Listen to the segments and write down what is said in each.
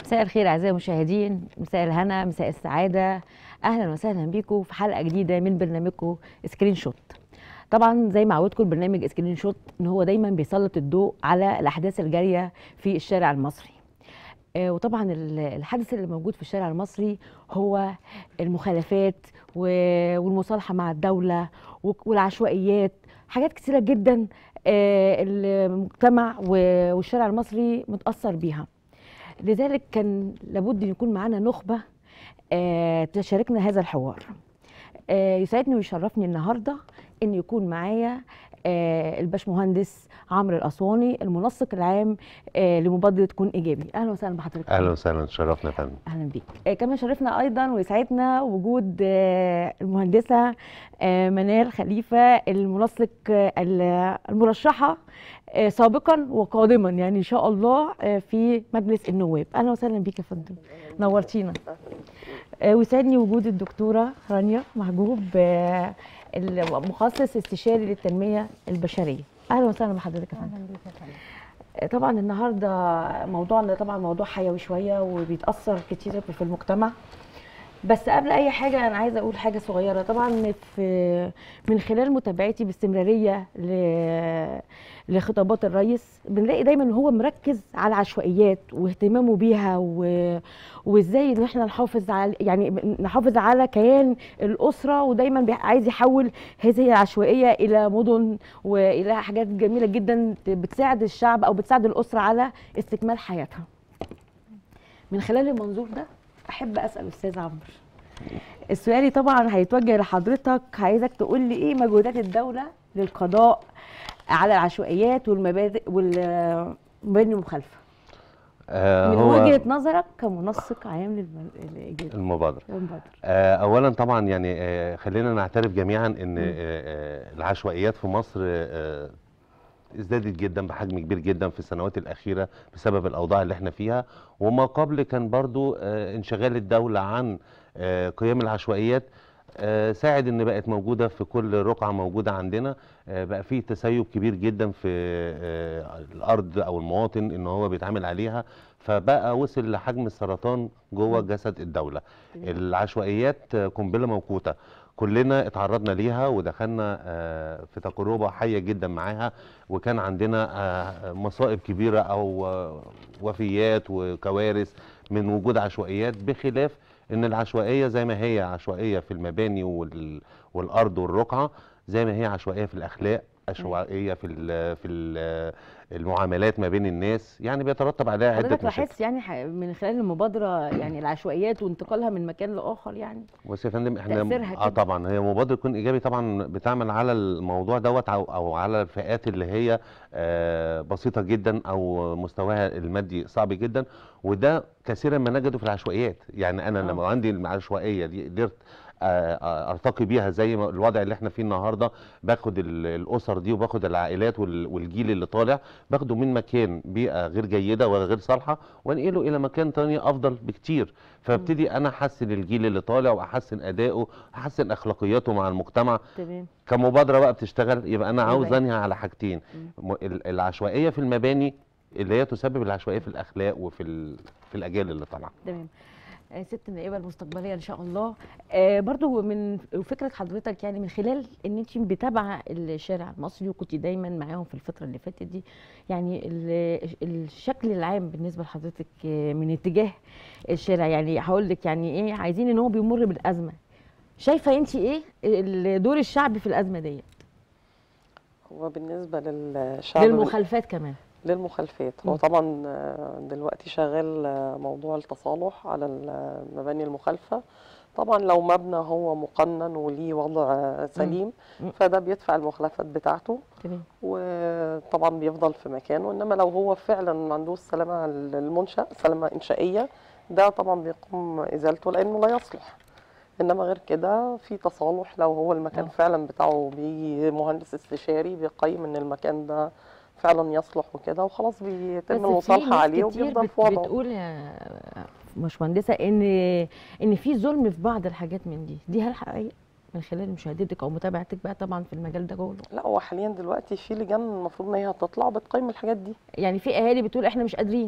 مساء الخير اعزائي المشاهدين مساء الهنا مساء السعاده اهلا وسهلا بيكم في حلقه جديده من برنامجكم سكرين شوت طبعا زي ما عودتكم البرنامج سكرين شوت ان هو دايما بيسلط الضوء على الاحداث الجاريه في الشارع المصري آه، وطبعا ال- الحدث اللي موجود في الشارع المصري هو المخالفات و- والمصالحه مع الدوله و- والعشوائيات حاجات كثيره جدا آه، المجتمع و- والشارع المصري متاثر بيها لذلك كان لابد ان يكون معانا نخبه آه، تشاركنا هذا الحوار آه، يسعدني ويشرفني النهارده ان يكون معايا آه، الباشمهندس عمرو الاسواني المنسق العام آه، لمبادره كون ايجابي اهلا وسهلا بحضرتك اهلا وسهلا تشرفنا يا فندم اهلا بيك آه، كمان شرفنا ايضا ويسعدنا وجود آه، المهندسه آه، منال خليفه المنسق آه، ال- المرشحه آه، سابقا وقادما يعني ان شاء الله آه، في مجلس النواب اهلا وسهلا بيك يا فندم نورتينا آه، ويسعدني وجود الدكتوره رانيا محجوب آه، المخصص استشاري للتنميه البشريه اهلا وسهلا بحضرتك يا فندم طبعا النهارده موضوعنا طبعا موضوع حيوي شويه وبيتاثر كتير في المجتمع بس قبل اي حاجه انا عايزه اقول حاجه صغيره طبعا في من خلال متابعتي باستمراريه ل- لخطابات الرئيس بنلاقي دايما ان هو مركز على العشوائيات واهتمامه بيها و... وازاي ان احنا نحافظ على يعني نحافظ على كيان الاسره ودايما بي- عايز يحول هذه العشوائيه الى مدن والى حاجات جميله جدا بتساعد الشعب او بتساعد الاسره على استكمال حياتها من خلال المنظور ده احب اسال استاذ عمرو السؤال طبعا هيتوجه لحضرتك عايزك تقول لي ايه مجهودات الدوله للقضاء على العشوائيات والمبادئ والمباني المخالفه آه من هو وجهه نظرك كمنسق عام للم- للإيجاد- المبادره للمبادره آه اولا طبعا يعني آه خلينا نعترف جميعا ان آه آه العشوائيات في مصر آه ازدادت جدا بحجم كبير جدا في السنوات الاخيره بسبب الاوضاع اللي احنا فيها وما قبل كان برضو آه انشغال الدوله عن آه قيام العشوائيات آه، ساعد ان بقت موجوده في كل رقعه موجوده عندنا آه، بقى في تسيب كبير جدا في آه، الارض او المواطن ان هو بيتعامل عليها فبقى وصل لحجم السرطان جوه جسد الدوله العشوائيات آه، قنبله موقوته كلنا اتعرضنا ليها ودخلنا آه، في تجربه حيه جدا معاها وكان عندنا آه، مصائب كبيره او آه، وفيات وكوارث من وجود عشوائيات بخلاف ان العشوائيه زي ما هي عشوائيه في المباني وال- والارض والرقعه زي ما هي عشوائيه في الاخلاق عشوائيه في ال في ال المعاملات ما بين الناس يعني بيترتب عليها عده حضرتك مشاكل لاحظت يعني ح- من خلال المبادره يعني العشوائيات وانتقالها من مكان لاخر يعني بص يا فندم احنا تأثيرها اه كده. طبعا هي مبادره كون ايجابي طبعا بتعمل على الموضوع دوت او, أو على الفئات اللي هي آه بسيطه جدا او مستواها المادي صعب جدا وده كثيرا ما نجده في العشوائيات يعني انا آه. لما عندي العشوائيه دي قدرت آه، آه، ارتقي بيها زي ما الوضع اللي احنا فيه النهارده باخد ال- الاسر دي وباخد العائلات وال- والجيل اللي طالع باخده من مكان بيئه غير جيده وغير صالحه وانقله الى مكان تاني افضل بكتير فابتدي انا احسن الجيل اللي طالع واحسن ادائه احسن اخلاقياته مع المجتمع تمام كمبادره بقى بتشتغل يبقى انا عاوز يبقى- انهي على حاجتين م- ال- العشوائيه في المباني اللي هي تسبب العشوائيه في الاخلاق وفي ال- في الاجيال اللي طالعه تمام آه، ست النائبه المستقبليه ان شاء الله آه برضو من فكره حضرتك يعني من خلال ان انت متابعه الشارع المصري وكنت دايما معاهم في الفتره اللي فاتت دي يعني ال- الشكل العام بالنسبه لحضرتك آه، من اتجاه الشارع يعني هقول لك يعني ايه عايزين ان هو بيمر بالازمه شايفه انت ايه ال- دور الشعب في الازمه ديت هو بالنسبة للشعب بال- للمخالفات كمان للمخالفات هو مم. طبعا آه، دلوقتي شغال آه، موضوع التصالح على المباني المخالفة طبعا لو مبنى هو مقنن وليه وضع آه، سليم مم. فده بيدفع المخالفات بتاعته تمام وطبعا بيفضل في مكانه انما لو هو فعلا ما عندوش سلامة المنشأ سلامة إنشائية ده طبعا بيقوم إزالته لأنه لا يصلح انما غير كده في تصالح لو هو المكان آه. فعلا بتاعه بيجي مهندس استشاري بيقيم ان المكان ده فعلا يصلح وكده وخلاص بيتم بس في المصالحه ناس عليه كتير وبيفضل بت- في وضعه بتقول يا باشمهندسه ان ان في ظلم في بعض الحاجات من دي دي هل حقيقه من خلال مشاهدتك او متابعتك بقى طبعا في المجال ده جوه لا هو حاليا دلوقتي في لجان المفروض ان هي هتطلع بتقيم الحاجات دي يعني في اهالي بتقول احنا مش قادرين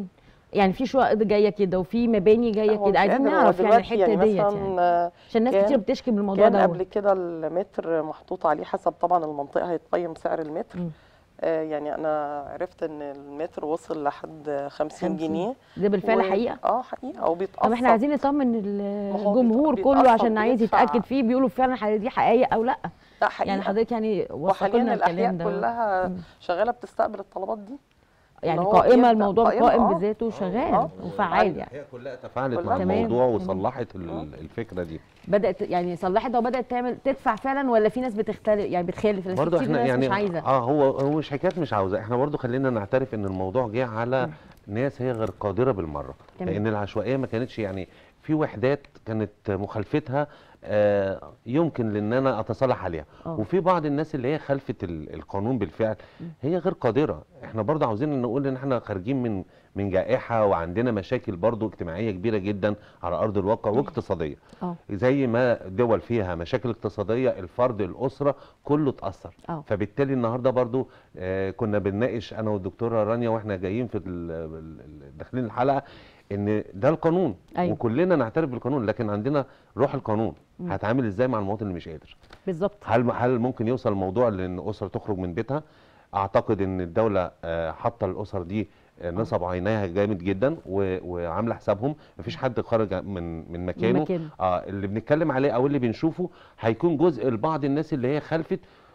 يعني في شقق جايه كده وفي مباني جايه هو كده مش عايزين قادر، هو نعرف يعني دلوقتي الحته ديت يعني مثلا آه، عشان الناس كان- كتير بتشكي من الموضوع كان ده قبل كده المتر محطوط عليه حسب طبعا المنطقه هيتقيم سعر المتر مم. آه يعني انا عرفت ان المتر وصل لحد 50 50. جنيه ده بالفعل و- حقيقه اه حقيقه او بيتقسط طب احنا عايزين نطمن ال- ما هو الجمهور بيت- كله بيتقسط عشان عايز بيدفع. يتاكد فيه بيقولوا فعلا الحاجه دي حقيقيه او لا لا حقيقه يعني حضرتك يعني وثق وحاليا لنا الاحياء الكلام ده كلها مم. شغاله بتستقبل الطلبات دي يعني إن هو قائمه بيبدأ الموضوع قائمة، قائم آه. بذاته شغال آه. وفعال يعني هي كلها تفاعلت كلها. مع تمام، الموضوع تمام. وصلحت ال- الفكره دي بدات يعني صلحت وبدات تعمل تدفع فعلا ولا في ناس بتختلف يعني بتخالف ناس برضه كتير احنا ناس يعني مش عايزه اه هو هو مش حكايه مش عاوزه احنا برضه خلينا نعترف ان الموضوع جه على ناس هي غير قادره بالمره تمام. لان العشوائيه ما كانتش يعني في وحدات كانت مخالفتها آه يمكن لان انا اتصالح عليها آه. وفي بعض الناس اللي هي خالفت ال- القانون بالفعل هي غير قادره احنا برضه عاوزين نقول ان احنا خارجين من من جائحه وعندنا مشاكل برضه اجتماعيه كبيره جدا على ارض الواقع واقتصاديه اه زي ما دول فيها مشاكل اقتصاديه الفرد الاسره كله اتاثر اه فبالتالي النهارده برضو آه كنا بنناقش انا والدكتوره رانيا واحنا جايين في ال- ال- ال- داخلين الحلقه ان ده القانون أيوة. وكلنا نعترف بالقانون لكن عندنا روح القانون مم. هتعامل ازاي مع المواطن اللي مش قادر بالظبط هل هل ممكن يوصل الموضوع لان اسره تخرج من بيتها اعتقد ان الدوله آه، حاطه الاسر دي آه، نصب عينيها جامد جدا و- وعامله حسابهم مفيش حد خرج من من مكانه مكانه. اه اللي بنتكلم عليه او اللي بنشوفه هيكون جزء لبعض الناس اللي هي خلفت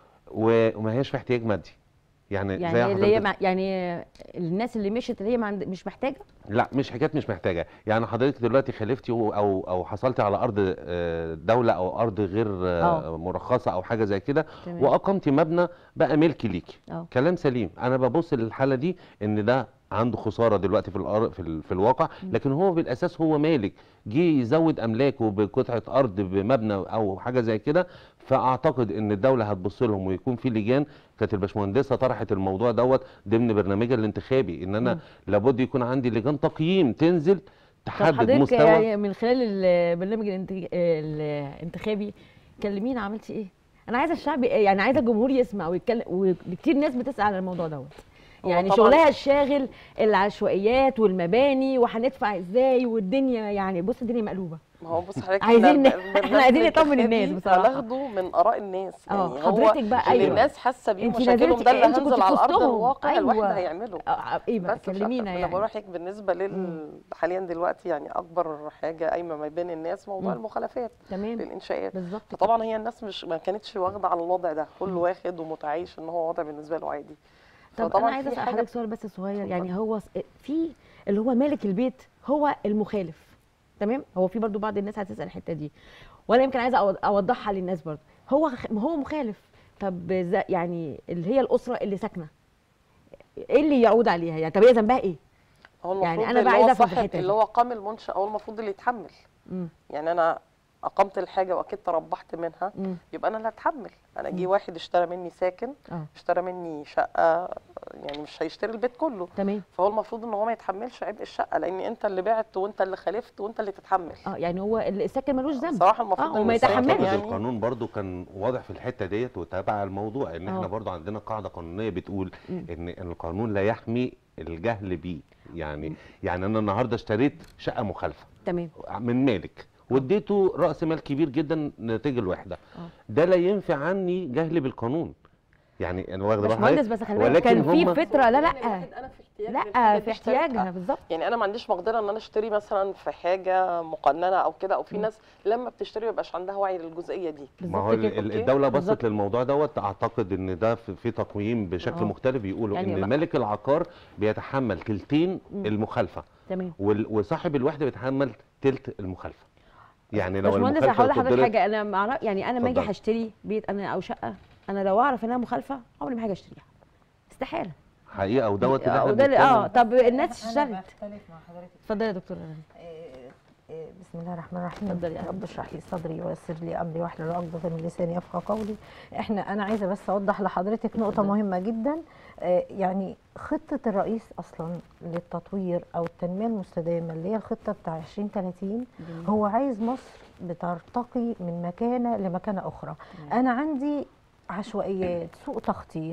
و- وما هياش في احتياج مادي يعني, زي يعني اللي هي حضرتك- مع يعني الناس اللي مشت اللي هي ما عند- مش محتاجه لا مش حكايه مش محتاجه يعني حضرتك دلوقتي خلفتي و- او او حصلتي على ارض آه، دوله او ارض غير آه، آه. مرخصه او حاجه زي كده تمام. واقمتي مبنى بقى ملك ليكي اه كلام سليم انا ببص للحاله دي ان ده عنده خساره دلوقتي في الأر... في, ال... في الواقع لكن هو بالاساس هو مالك جه يزود املاكه بقطعه ارض بمبنى او حاجه زي كده فاعتقد ان الدوله هتبص لهم ويكون في لجان كانت الباشمهندسه طرحت الموضوع دوت ضمن برنامجها الانتخابي ان انا مم. لابد يكون عندي لجان تقييم تنزل طب تحدد حضرتك مستوى يعني من خلال البرنامج الانتج- الانتخابي كلمينا عملتي ايه انا عايزه الشعب يعني عايزه الجمهور يسمع ويتكلم وكتير ناس بتسال على الموضوع دوت هو يعني طبعاً- شغلها الشاغل العشوائيات والمباني وهندفع ازاي والدنيا يعني بص الدنيا مقلوبه ما هو بص حضرتك عايزين- إحنا البرنامج إحنا عايزين نطمن الانتخابي الناس بصراحة. هناخده من اراء الناس اه يعني هو حضرتك بقى اللي ايوه الناس حاسه بيه انت مشاكلهم نزلتي- ده اللي انت كنت هنزل على في ارض وسطهم. الواقع الواحد أيوة. هيعمله آه، ايه بقى بس مش أكتر. كلمينا انا يعني بقول لحضرتك بالنسبه لل حاليا دلوقتي يعني اكبر حاجه قايمه ما بين الناس موضوع مم. المخالفات تمام للانشاءات بالظبط كده. فطبعا هي الناس مش ما كانتش واخده على الوضع ده كل واخد ومتعايش ان هو وضع بالنسبه له عادي طب انا فطبعاً عايزه في اسال حاجة حضرتك سؤال بس صغير يعني هو س- في اللي هو مالك البيت هو المخالف تمام هو في برضو بعض الناس هتسال الحته دي وانا يمكن عايزه أوض- اوضحها للناس برضو هو خ- هو مخالف طب ز- يعني اللي هي الاسره اللي ساكنه ايه اللي يعود عليها يعني طب هي ذنبها ايه هو يعني المفروض أنا بقى اللي هو عايزة أفهم صاحب الحتة دي. اللي هو قام المنشأ هو المفروض اللي يتحمل مم. يعني انا اقمت الحاجه واكيد تربحت منها مم. يبقى انا اللي هتحمل انا جه مم. واحد اشترى مني ساكن اه اشترى مني شقه يعني مش هيشتري البيت كله تمام فهو المفروض ان هو ما يتحملش عبء الشقه لان انت اللي بعت وانت اللي خالفت وانت اللي تتحمل اه يعني هو الساكن ملوش ذنب صراحه المفروض آه، إن وما الساكن يتحملش. أعتقد يعني القانون برضو كان واضح في الحته ديت وتابع الموضوع ان احنا آه. برضو عندنا قاعده قانونيه بتقول مم. ان إن القانون لا يحمي الجهل بيه يعني يعني انا النهارده اشتريت شقه مخالفه تمام من مالك واديته راس مال كبير جدا نتيجه الوحده آه. ده لا ينفع عني جهل بالقانون يعني انا واخده بال باشمهندس حضرتك؟ بس خلي بالك ولكن كان في هم- فتره لا لا انا في احتياج لا للحاجة في دي اشتريتها. احتياجها بالظبط يعني انا ما عنديش مقدره ان انا اشتري مثلا في حاجه مقننه او كده او في مم. ناس لما بتشتري ما بيبقاش عندها وعي للجزئيه دي ما هو بالظبط ال- كده ال- أوكي. الدوله بصت بالظبط. للموضوع دوت اعتقد ان ده في, في تقويم بشكل آه. مختلف بيقولوا يعني ان بقى- مالك العقار بيتحمل تلتين مم. المخالفه تمام وال- وصاحب الوحده بيتحمل تلت المخالفه يعني لو باشمهندس المخالفه هقول لحضرتك قدرت- حاجه انا معرف يعني انا لما اجي اتفضل. هشتري بيت انا او شقه انا لو اعرف انها مخالفه عمري ما هاجي اشتريها استحاله حقيقه ودوت اللي آه، احنا وده اللي- اه بنتكلم طب الناس انا اشترت بختلف مع حضرتك اتفضلي يا دكتوره رنا إيه، إيه، بسم الله الرحمن الرحيم اتفضلي يا يا رب اشرح لي صدري ويسر لي امري واحلل عقدة من لساني يفقه قولي احنا انا عايزه بس اوضح لحضرتك نقطه اتفضلي. مهمه جدا آه، يعني خطه الرئيس اصلا للتطوير او التنميه المستدامه اللي هي الخطه بتاع 2030 هو عايز مصر بترتقي من مكانه لمكانه اخرى تمام. انا عندي عشوائيات سوء تخطيط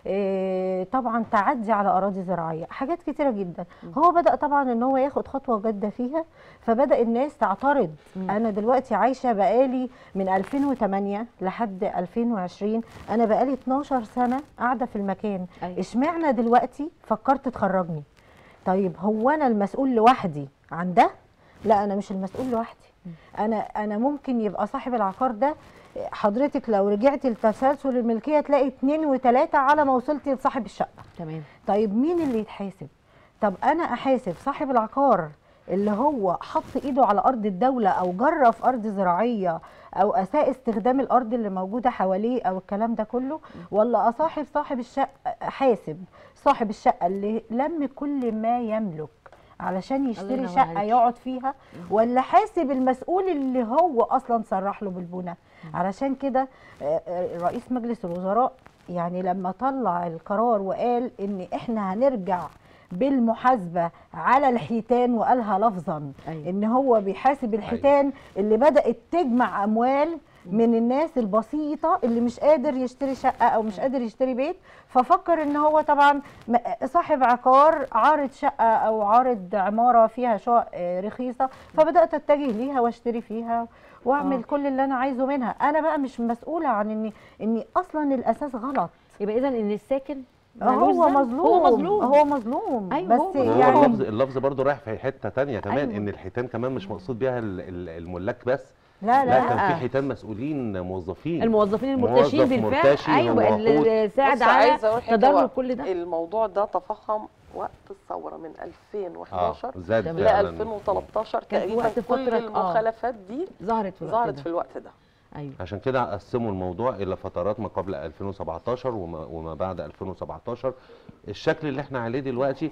إيه، طبعا تعدي على اراضي زراعيه حاجات كتيره جدا هو بدا طبعا ان هو ياخد خطوه جاده فيها فبدا الناس تعترض مم. انا دلوقتي عايشه بقالي من 2008 لحد 2020 انا بقالي 12 سنه قاعده في المكان أيوة. اشمعنى دلوقتي فكرت تخرجني طيب هو انا المسؤول لوحدي عن ده لا انا مش المسؤول لوحدي انا انا ممكن يبقى صاحب العقار ده حضرتك لو رجعتي لتسلسل الملكيه تلاقي اتنين وتلاته على ما وصلتي لصاحب الشقه تمام طيب مين اللي يتحاسب طب انا احاسب صاحب العقار اللي هو حط ايده على ارض الدوله او جرى في ارض زراعيه او اساء استخدام الارض اللي موجوده حواليه او الكلام ده كله ولا اصاحب صاحب الشقه حاسب صاحب الشقه اللي لم كل ما يملك علشان يشتري ينور شقه عليكي. يقعد فيها ولا حاسب المسؤول اللي هو اصلا صرح له بالبنى علشان كده آه، آه، رئيس مجلس الوزراء يعني لما طلع القرار وقال ان احنا هنرجع بالمحاسبه على الحيتان وقالها لفظا أيوة. ان هو بيحاسب الحيتان اللي بدات تجمع اموال من الناس البسيطه اللي مش قادر يشتري شقه او مش قادر يشتري بيت ففكر ان هو طبعا م- صاحب عقار عارض شقه او عارض عماره فيها شقق آه، رخيصه فبدات اتجه ليها واشتري فيها واعمل آه. كل اللي انا عايزه منها انا بقى مش مسؤوله عن اني اني اصلا الاساس غلط يبقى اذا ان الساكن هو ملوش ذنب. مظلوم هو مظلوم هو مظلوم أيوة، بس هو ما هو يعني اللفظ اللفظ برضه رايح في حته تانية كمان أيوة. ان الحيتان كمان مش مقصود بيها ال- ال- الملاك بس لا لا لا, كان في لا. حيتان مسؤولين موظفين الموظفين المرتشين موظف بالفعل مرتشي ايوه وموقوت. اللي ساعد بص، على عايزة أقول حاجة، تدرج هو كل ده الموضوع ده تفاقم وقت الثوره من 2011 زاد تمام. ل فعلاً. 2013 كان في تقريبا وقت كل فترة- آه. المخالفات دي ظهرت في الوقت ظهرت ده. في الوقت ده ايوه عشان كده قسموا الموضوع الى فترات ما قبل 2017 وما, وما بعد 2017 الشكل اللي احنا عليه دلوقتي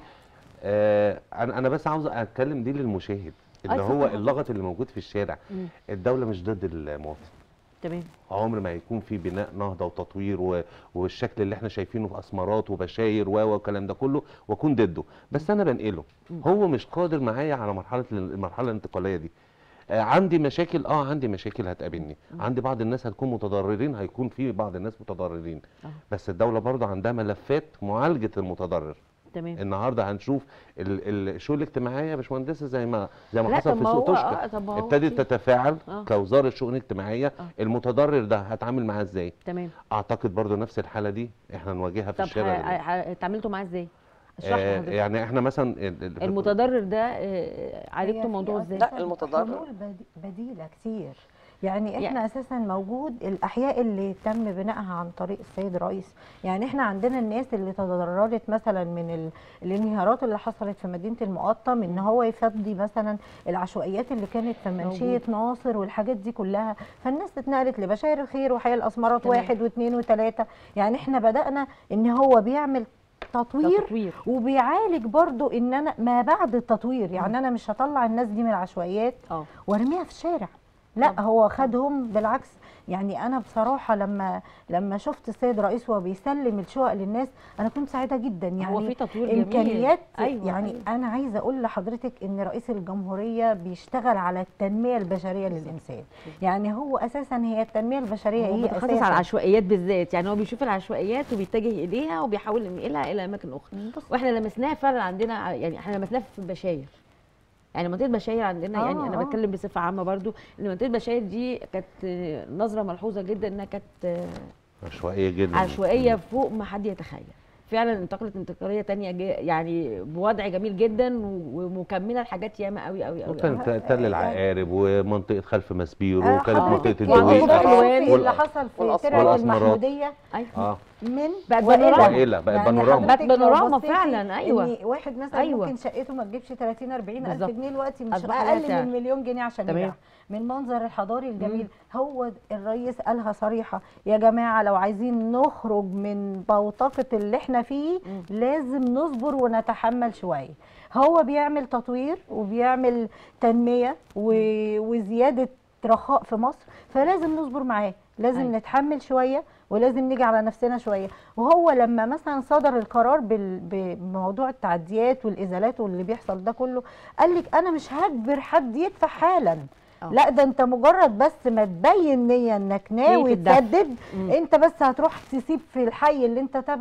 آه انا انا بس عاوز اتكلم دي للمشاهد اللي أيوة هو طبعاً. اللغط اللي موجود في الشارع مم. الدوله مش ضد المواطن تمام عمر ما هيكون في بناء نهضه وتطوير و... والشكل اللي احنا شايفينه في اسمرات وبشاير و والكلام ده كله واكون ضده بس انا بنقله هو مش قادر معايا على مرحله المرحله الانتقاليه دي آه عندي مشاكل اه عندي مشاكل هتقابلني عندي بعض الناس هتكون متضررين هيكون في بعض الناس متضررين آه. بس الدوله برضه عندها ملفات معالجه المتضرر تمام النهارده هنشوف ال- الشؤون الاجتماعيه يا باشمهندسه زي ما زي ما لا، حصل طب في ما سوق هو- توشكا آه، طب ما هو ابتدت في- تتفاعل آه. كوزاره شؤون اجتماعيه آه. المتضرر ده هتعامل معاه ازاي تمام اعتقد برضو نفس الحاله دي احنا نواجهها في طب الشارع ح- دلوقتي. ح- اتعاملتوا معاه ازاي؟ اشرح آه لحضرتك يعني احنا مثلا ال- ال- المتضرر ده آه، عالجتوا الموضوع ازاي؟ لا، المتضرر. حلول بدي- بديله كتير يعني احنا يعني- اساسا موجود الاحياء اللي تم بنائها عن طريق السيد رئيس يعني احنا عندنا الناس اللي تضررت مثلا من ال... الانهيارات اللي حصلت في مدينه المقطم ان هو يفضي مثلا العشوائيات اللي كانت في منشيه ناصر والحاجات دي كلها فالناس اتنقلت لبشاير الخير وحي الاسمرات تمام. واحد واثنين وثلاثه يعني احنا بدانا ان هو بيعمل تطوير تطوير وبيعالج برضو ان انا ما بعد التطوير يعني انا مش هطلع الناس دي من العشوائيات اه وارميها في الشارع لا هو خدهم بالعكس يعني انا بصراحه لما لما شفت السيد رئيس وهو بيسلم الشقق للناس انا كنت سعيده جدا يعني هو في تطوير جميل امكانيات أيوة، يعني أيوة. انا عايزه اقول لحضرتك ان رئيس الجمهوريه بيشتغل على التنميه البشريه للانسان يعني هو اساسا هي التنميه البشريه هو هي متخصص اساسا على العشوائيات بالذات يعني هو بيشوف العشوائيات وبيتجه اليها وبيحاول ينقلها الى اماكن اخرى بص- واحنا لمسناها فعلا عندنا ع- يعني احنا لمسناها في بشاير يعني منطقه بشاير عندنا آه، يعني انا آه. بتكلم بصفه عامه برضو ان منطقه بشاير دي كانت آه، نظره ملحوظه جدا انها كانت آه، عشوائيه جدا عشوائيه فوق ما حد يتخيل فعلا انتقلت انتقاليه تانية جي- يعني بوضع جميل جدا و- ومكمله لحاجات ياما قوي قوي قوي, قوي. وكانت تل العقارب ومنطقه خلف مسبيرو آه، وكانت حضرتك منطقه يعني الدويق. شايفة والأسوان في اللي حصل في والأسوان. ترعه والأسمرات. المحموديه ايوه اه من بقت وإلى. بانوراما. وإلى، بقت بانوراما. حضرتك بقت بانوراما لو بصيتي فعلا، أيوة. إن واحد مثلا أيوة. ممكن شقته ما تجيبش 30 40 الف بالظبط. جنيه دلوقتي مش أصبح لها اقل سعر. من مليون جنيه عشان تمام. يبيعها من المنظر الحضاري الجميل هو الرئيس قالها صريحه يا جماعه لو عايزين نخرج من بوتقه اللي احنا فيه لازم نصبر ونتحمل شويه هو بيعمل تطوير وبيعمل تنميه و- وزياده رخاء في مصر فلازم نصبر معاه لازم أيوة. نتحمل شويه ولازم نيجي على نفسنا شويه وهو لما مثلا صدر القرار بال- بموضوع التعديات والازالات واللي بيحصل ده كله قال لك انا مش هجبر حد يدفع حالا آه. لا ده انت مجرد بس ما تبين نيه انك ناوي الدفع. تسدد مم. انت بس هتروح تسيب في الحي اللي انت تبعه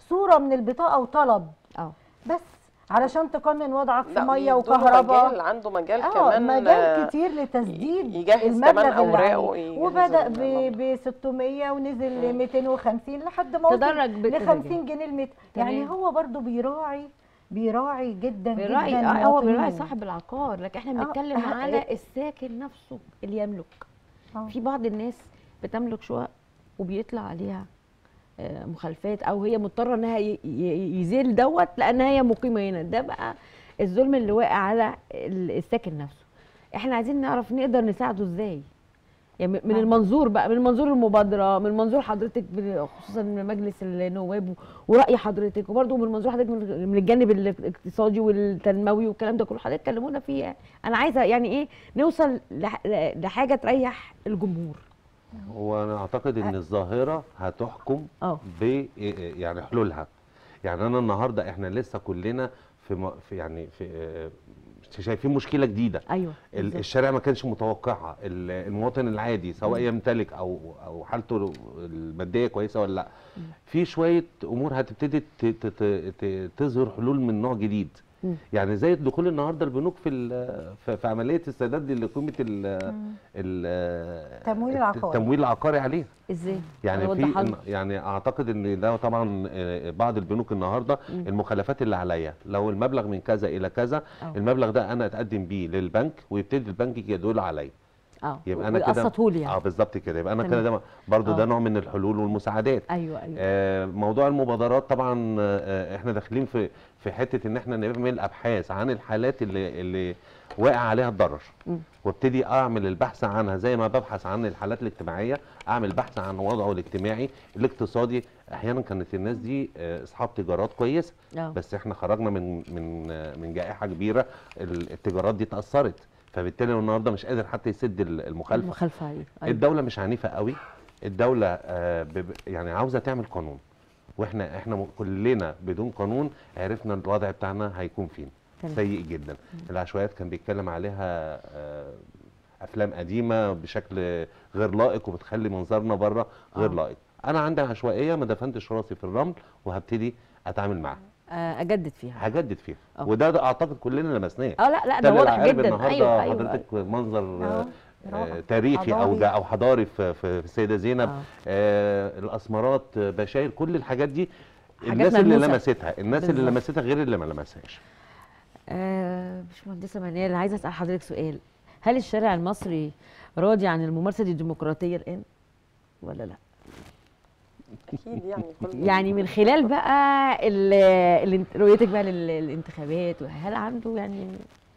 صوره من البطاقه وطلب اه بس علشان تقنن وضعك في لا، ميه بيدوله وكهرباء مجال عنده مجال اه كمان مجال آه، كتير لتسديد يجهز المبلغ كمان اللي أوراقه عليه ويجهز وبدا المبلغ. ب 600 ونزل ل 250 لحد ما وصل تدرج ل بالتدريج. 50 جنيه المتر يعني تمام. هو برضو بيراعي بيراعي جدا بيراعي جدا آه هو بيراعي مواطنيه. صاحب العقار لكن احنا آه، بنتكلم آه، على إيه. الساكن نفسه اللي يملك آه. في بعض الناس بتملك شقق وبيطلع عليها آه، مخالفات او هي مضطره انها ي- ي- يزيل دوت لانها هي مقيمه هنا ده بقى الظلم اللي واقع على ال- الساكن نفسه احنا عايزين نعرف نقدر نساعده ازاي يعني من- من آه. المنظور بقى من منظور المبادره من منظور حضرتك ب- خصوصا من مجلس النواب وراي حضرتك وبرده من منظور حضرتك من من الجانب الاقتصادي والتنموي والكلام ده كله حضرتك كلمونا فيه انا عايزه يعني ايه نوصل لح- لحاجه تريح الجمهور وانا اعتقد ان الظاهره هتحكم اه ب يعني حلولها يعني انا النهارده احنا لسه كلنا في, م... في يعني في آه، شايفين مشكله جديده ايوه ال- بالظبط. الشارع ما كانش متوقعها ال- المواطن العادي سواء يمتلك او او حالته الماديه كويسه ولا لا في شويه امور هتبتدي ت- ت- ت- ت- تظهر حلول من نوع جديد مم. يعني زي دخول النهارده البنوك في ال- في في عمليه السداد لقيمه ال- ال- التمويل العقاري. التمويل العقاري عليها ازاي يعني وضحها في لنا. يعني اعتقد ان ده طبعا آه، بعض البنوك النهارده مم. المخالفات اللي عليا لو المبلغ من كذا الى كذا أه. المبلغ ده انا اتقدم بيه للبنك ويبتدي البنك يجدول عليا اه يبقى انا كده ويقسطهولي يعني اه بالظبط كده يبقى انا تمام. كده ده برضو ده آه. نوع من الحلول والمساعدات ايوه ايوه آه موضوع المبادرات طبعا آه احنا داخلين في في حته ان احنا نعمل ابحاث عن الحالات اللي اللي واقع عليها الضرر مم. وابتدي اعمل البحث عنها زي ما ببحث عن الحالات الاجتماعيه اعمل بحث عن وضعه الاجتماعي الاقتصادي احيانا كانت الناس دي آه، اصحاب تجارات كويسه اه بس احنا خرجنا من من آه، من جائحه كبيره ال- التجارات دي اتاثرت فبالتالي هو النهارده مش قادر حتى يسد ال- المخالفه المخالفه ايوه أيوة. الدوله مش عنيفه قوي الدوله آه، بب- يعني عاوزه تعمل قانون واحنا احنا م- كلنا بدون قانون عرفنا الوضع بتاعنا هيكون فين تمام. سيء جدا العشوائيات كان بيتكلم عليها آه، افلام قديمه بشكل غير لائق وبتخلي منظرنا بره غير آه. لائق انا عندي عشوائيه ما دفنتش راسي في الرمل وهبتدي اتعامل معاها آه، اجدد فيها هجدد فيها آه. وده, ده اعتقد كلنا لمسناه اه لا لا ده تل واضح العقارب جدا النهارده ايوه ايوه حضرتك منظر آه، رائع. آه، تاريخي او حضاري. جا او حضاري في في في السيده زينب آه. آه الاسمرات آه، بشاير كل الحاجات دي حاجات الناس اللي ملموسة. لمستها الناس اللي بالظبط. لمستها غير اللي ما لمسهاش آه باشمهندسه منال عايزه اسال حضرتك سؤال هل الشارع المصري راضي عن الممارسه الديمقراطيه الان ولا لا اكيد يعني كل يعني من خلال بقى ال- ال- رؤيتك بقى لل- للانتخابات هل عنده يعني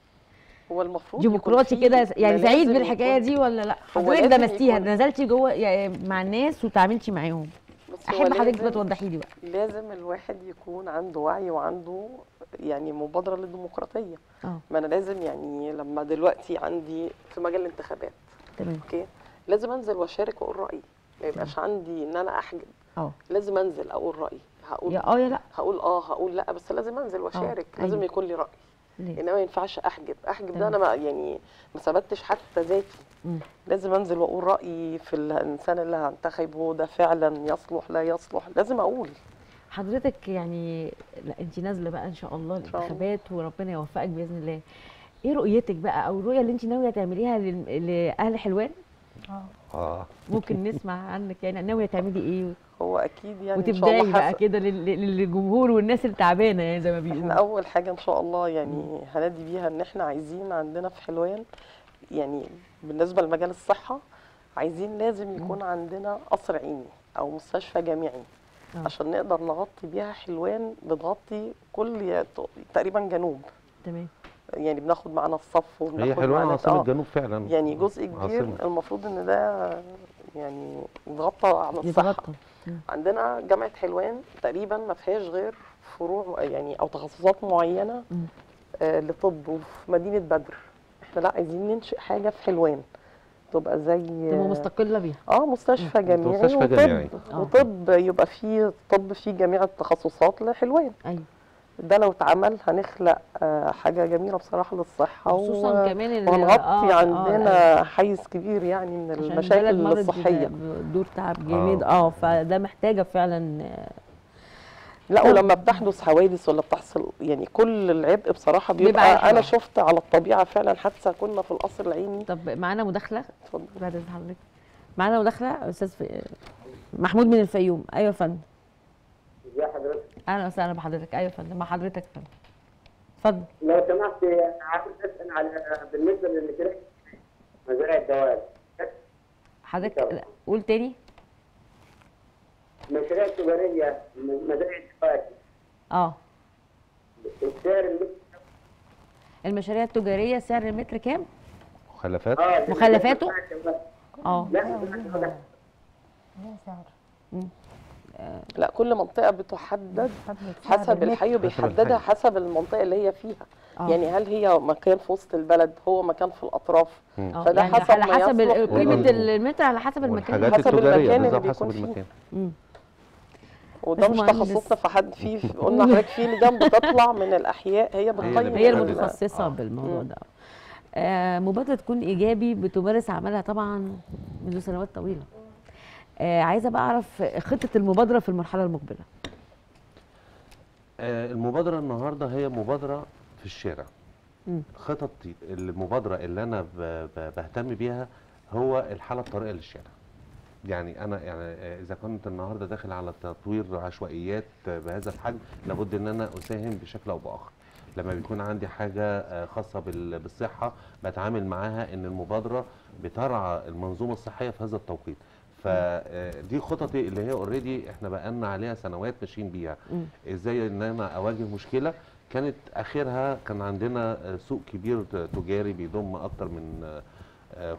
هو المفروض يكون ديمقراطي في- كده ما يعني سعيد لازم بالحكايه يكون- دي ولا لا هو حضرتك لازم درستيها يكون- نزلتي جوه يعني مع الناس وتعاملتي معاهم بس هو احب حضرتك لازم- بقى توضحي لي بقى لازم الواحد يكون عنده وعي وعنده يعني مبادرة للديمقراطية اه ما أنا لازم يعني لما دلوقتي عندي في مجال الانتخابات تمام أوكي لازم أنزل وأشارك وأقول رأيي ما يبقاش عندي إن أنا أحجب اه لازم أنزل أقول رأيي هقول يا اه يا لا هقول اه هقول لا بس لازم انزل واشارك لازم أيوة. يكون لي راي ليه؟ انما ما ينفعش احجب احجب ده تمام. انا ما يعني ما ثبتش حتى ذاتي مم. لازم انزل واقول رايي في الانسان اللي هنتخبه ده فعلا يصلح لا يصلح لازم اقول حضرتك يعني لا انت نازله بقى ان شاء الله شاء الله. الانتخابات وربنا يوفقك باذن الله ايه رؤيتك بقى او الرؤيه اللي انت ناويه تعمليها لل- لاهل حلوان آه. اه ممكن نسمع عنك يعني ناويه تعملي ايه هو اكيد يعني ان شاء وتبداي الله بقى حسب كده لل- لل- للجمهور والناس اللي تعبانه يعني زي ما احنا بيقولوا اول حاجه ان شاء الله يعني هنادي بيها ان احنا عايزين عندنا في حلوان يعني بالنسبه لمجال الصحه عايزين لازم يكون عندنا قصر عيني او مستشفى جامعي آه. عشان نقدر نغطي بيها حلوان بتغطي كل تقريبا جنوب تمام يعني بناخد معانا الصف هي وبناخد حلوان معانا عاصمه آه، الجنوب فعلا يعني جزء كبير عاصمة. المفروض ان ده يعني يتغطى على الصحه يتغطى مم. عندنا جامعه حلوان تقريبا ما فيهاش غير فروع يعني او تخصصات معينه مم. آه لطب وفي مدينه بدر احنا لا عايزين ننشئ حاجه في حلوان تبقى زي تبقى مستقله بيها اه مستشفى جامعي مستشفى وطب جامعي. آه. وطب يبقى فيه طب فيه جميع التخصصات لحلوان ايوه ده لو اتعمل هنخلق آه حاجه جميله بصراحه للصحه خصوصا و- كمان ال- وهنغطي آه، آه، عندنا حيز كبير يعني من عشان البلد المشاكل مرت الصحيه بدور تعب جامد اه فده محتاجه فعلا آه، لا طب- ولما بتحدث حوادث ولا بتحصل يعني كل العبء بصراحه بيبقى بيبقى, على انا الحكومة. شفت على الطبيعه فعلا حادثه كنا في القصر العيني طب معانا مداخله اتفضل بعد اذن حضرتك معانا مداخله استاذ في... محمود من الفيوم ايوه يا فندم ازي حضرتك اهلا وسهلا بحضرتك ايوه يا فندم مع حضرتك يا فندم اتفضل لو سمحت انا عايز اسال على بالنسبه للمشاريع مزارع الدواب حضرتك لا، قول تاني المشاريع التجاريه مزارع الدواب اه السعر اللي المشاريع التجاريه سعر المتر كام مخلفات اه مخلفاته؟ اه لا ليها سعر لا كل منطقه بتحدد حدد سعر حسب المتر. الحي حسب وبيحددها الحي. حسب المنطقه اللي هي فيها آه. يعني هل هي مكان في وسط البلد هو مكان في الاطراف اه فده يعني حسب على ما حسب يصلح ال- قيمه والأرض. المتر على حسب المكان والحاجات حسب التجاريه المكان اللي بالظبط حسب بيكون فيه. المكان مم. وده مش باشمهندس. تخصصنا في حد فيه قلنا حضرتك في لجان بتطلع من الاحياء هي بتقيم هي بتحدد. المتخصصه آه. بالموضوع مم. ده آه مبادره تكون ايجابي بتمارس عملها طبعا منذ سنوات طويله آه عايزه بقى اعرف خطه المبادره في المرحله المقبله آه، المبادرة النهاردة هي مبادرة في الشارع مم. خططي المبادرة اللي أنا ب- ب- بهتم بيها هو الحالة الطريقة للشارع يعني أنا يعني آه، إذا كنت النهاردة داخل على تطوير عشوائيات آه، بهذا الحجم لابد إن أنا أساهم بشكل أو بآخر لما بيكون عندي حاجة آه، خاصة بال- بالصحة بتعامل معاها إن المبادرة بترعى المنظومة الصحية في هذا التوقيت فدي خططي اللي هي اوريدي احنا بقالنا عليها سنوات ماشيين بيها مم. ازاي ان انا اواجه مشكله كانت اخرها كان عندنا آه، سوق كبير ت- تجاري بيضم اكتر من آه، آه،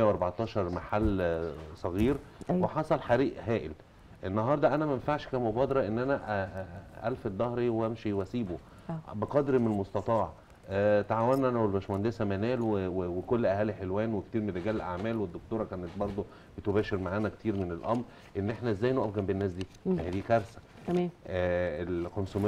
514 محل آه، صغير أيوة. وحصل حريق هائل النهارده انا ما ينفعش كمبادره ان انا آه، آه، الفت ظهري وامشي واسيبه آه. بقدر من المستطاع آه، تعاوننا انا والباشمهندسه منال و- و- وكل اهالي حلوان وكتير من رجال الاعمال والدكتوره كانت برضو بتباشر معانا كتير من الامر ان احنا ازاي نقف جنب الناس دي مم. ما هي دي كارثه تمام آه، ال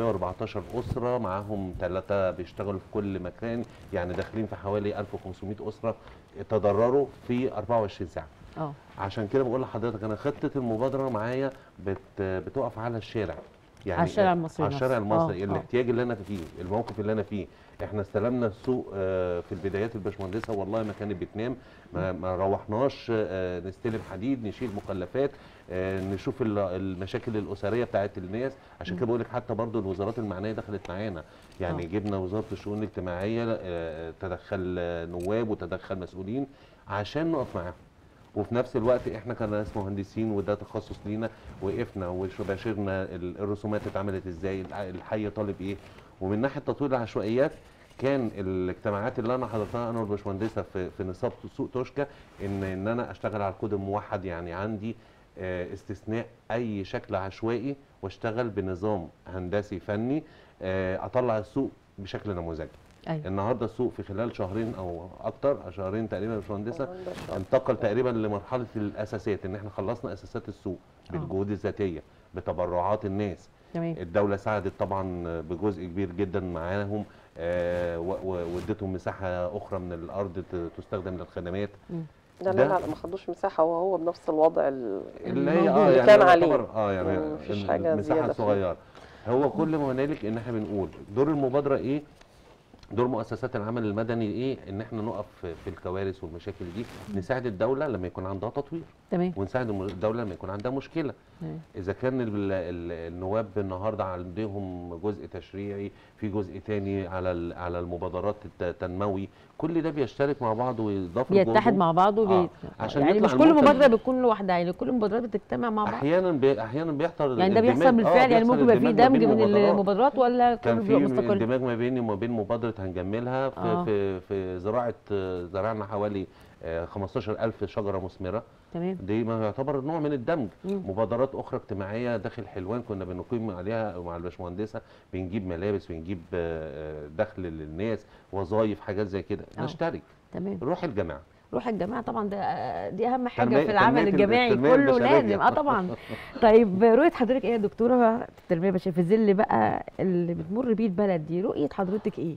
514 اسره معاهم ثلاثه بيشتغلوا في كل مكان يعني داخلين في حوالي 1500 اسره تضرروا في 24 ساعه اه عشان كده بقول لحضرتك انا خطه المبادره معايا بت بتقف على الشارع يعني على الشارع المصري على الشارع نفسه. المصري آه، آه. الاحتياج اللي انا فيه الموقف اللي انا فيه احنا استلمنا السوق آه، في البدايات الباشمهندسه والله ما كانت بتنام ما, ما روحناش آه، نستلم حديد نشيل مخلفات آه، نشوف ال- المشاكل الاسريه بتاعت الناس عشان كده بقول لك حتى برضو الوزارات المعنيه دخلت معانا يعني آه. جبنا وزاره الشؤون الاجتماعيه آه، تدخل آه، نواب وتدخل مسؤولين عشان نقف معاهم وفي نفس الوقت احنا كناس مهندسين وده تخصص لينا وقفنا وباشرنا ال- الرسومات اتعملت ازاي الع- الحي طالب ايه ومن ناحيه تطوير العشوائيات كان الاجتماعات اللي انا حضرتها انا والباشمهندسه في في نصاب سوق توشكا ان ان انا اشتغل على الكود الموحد يعني عندي آه، استثناء اي شكل عشوائي واشتغل بنظام هندسي فني آه، اطلع السوق بشكل نموذجي ايوه النهارده السوق في خلال شهرين او اكتر شهرين تقريبا يا باشمهندسه ده شاطر. انتقل تقريبا لمرحله الاساسات ان احنا خلصنا اساسات السوق بالجهود الذاتيه بتبرعات الناس تمام الدوله ساعدت طبعا بجزء كبير جدا معاهم آه، و- و- واديتهم مساحه اخرى من الارض ت- تستخدم للخدمات لا ده- لا لا ما خدوش مساحه وهو بنفس الوضع ال- اللي هي الموجود اه اللي يعني كان يعتبر- عليه اه يعني مم، مفيش حاجة المساحه زيادة فيه. الصغيره هو كل ما هنالك ان احنا بنقول دور المبادره ايه دور مؤسسات العمل المدني ايه ان احنا نقف في- في الكوارث والمشاكل دي نساعد الدوله لما يكون عندها تطوير تمام ونساعد الم- الدوله لما يكون عندها مشكله تمام. اذا كان ال- ال- النواب النهارده عندهم جزء تشريعي في جزء تاني على ال- على المبادرات الت- التنموي كل ده بيشترك مع بعض ويضاف بيتحد مع بعضه آه، وبي... عشان يعني يطلع مش كل المنتج- مبادره بتكون لوحدها يعني كل المبادرات بتجتمع مع بعض احيانا بي احيانا بيحصل يعني ده اندماج- بيحصل آه، بالفعل يعني بيحصل ممكن يبقى في اندماج ما دمج بين من المبادرات. المبادرات ولا كان كله في بيبقى مستقل اندماج ما بيني وما بين مبادره هنجملها في آه. في في زراعه آه، زرعنا حوالي آه، 15000 شجره مثمره تمام دي ما يعتبر نوع من الدمج مم. مبادرات اخرى اجتماعيه داخل حلوان كنا بنقيم عليها مع الباشمهندسه بنجيب ملابس بنجيب آه، آه، دخل للناس وظايف حاجات زي كده آه. نشترك تمام روح الجماعه روح الجماعه طبعا ده دي اهم حاجه تنمية- في العمل تنمية ال- الجماعي التنمية كله البشرية. لازم اه طبعا طيب رؤيه حضرتك ايه يا دكتوره في التنميه البشريه في ظل بقى اللي بتمر بيه البلد دي رؤيه حضرتك ايه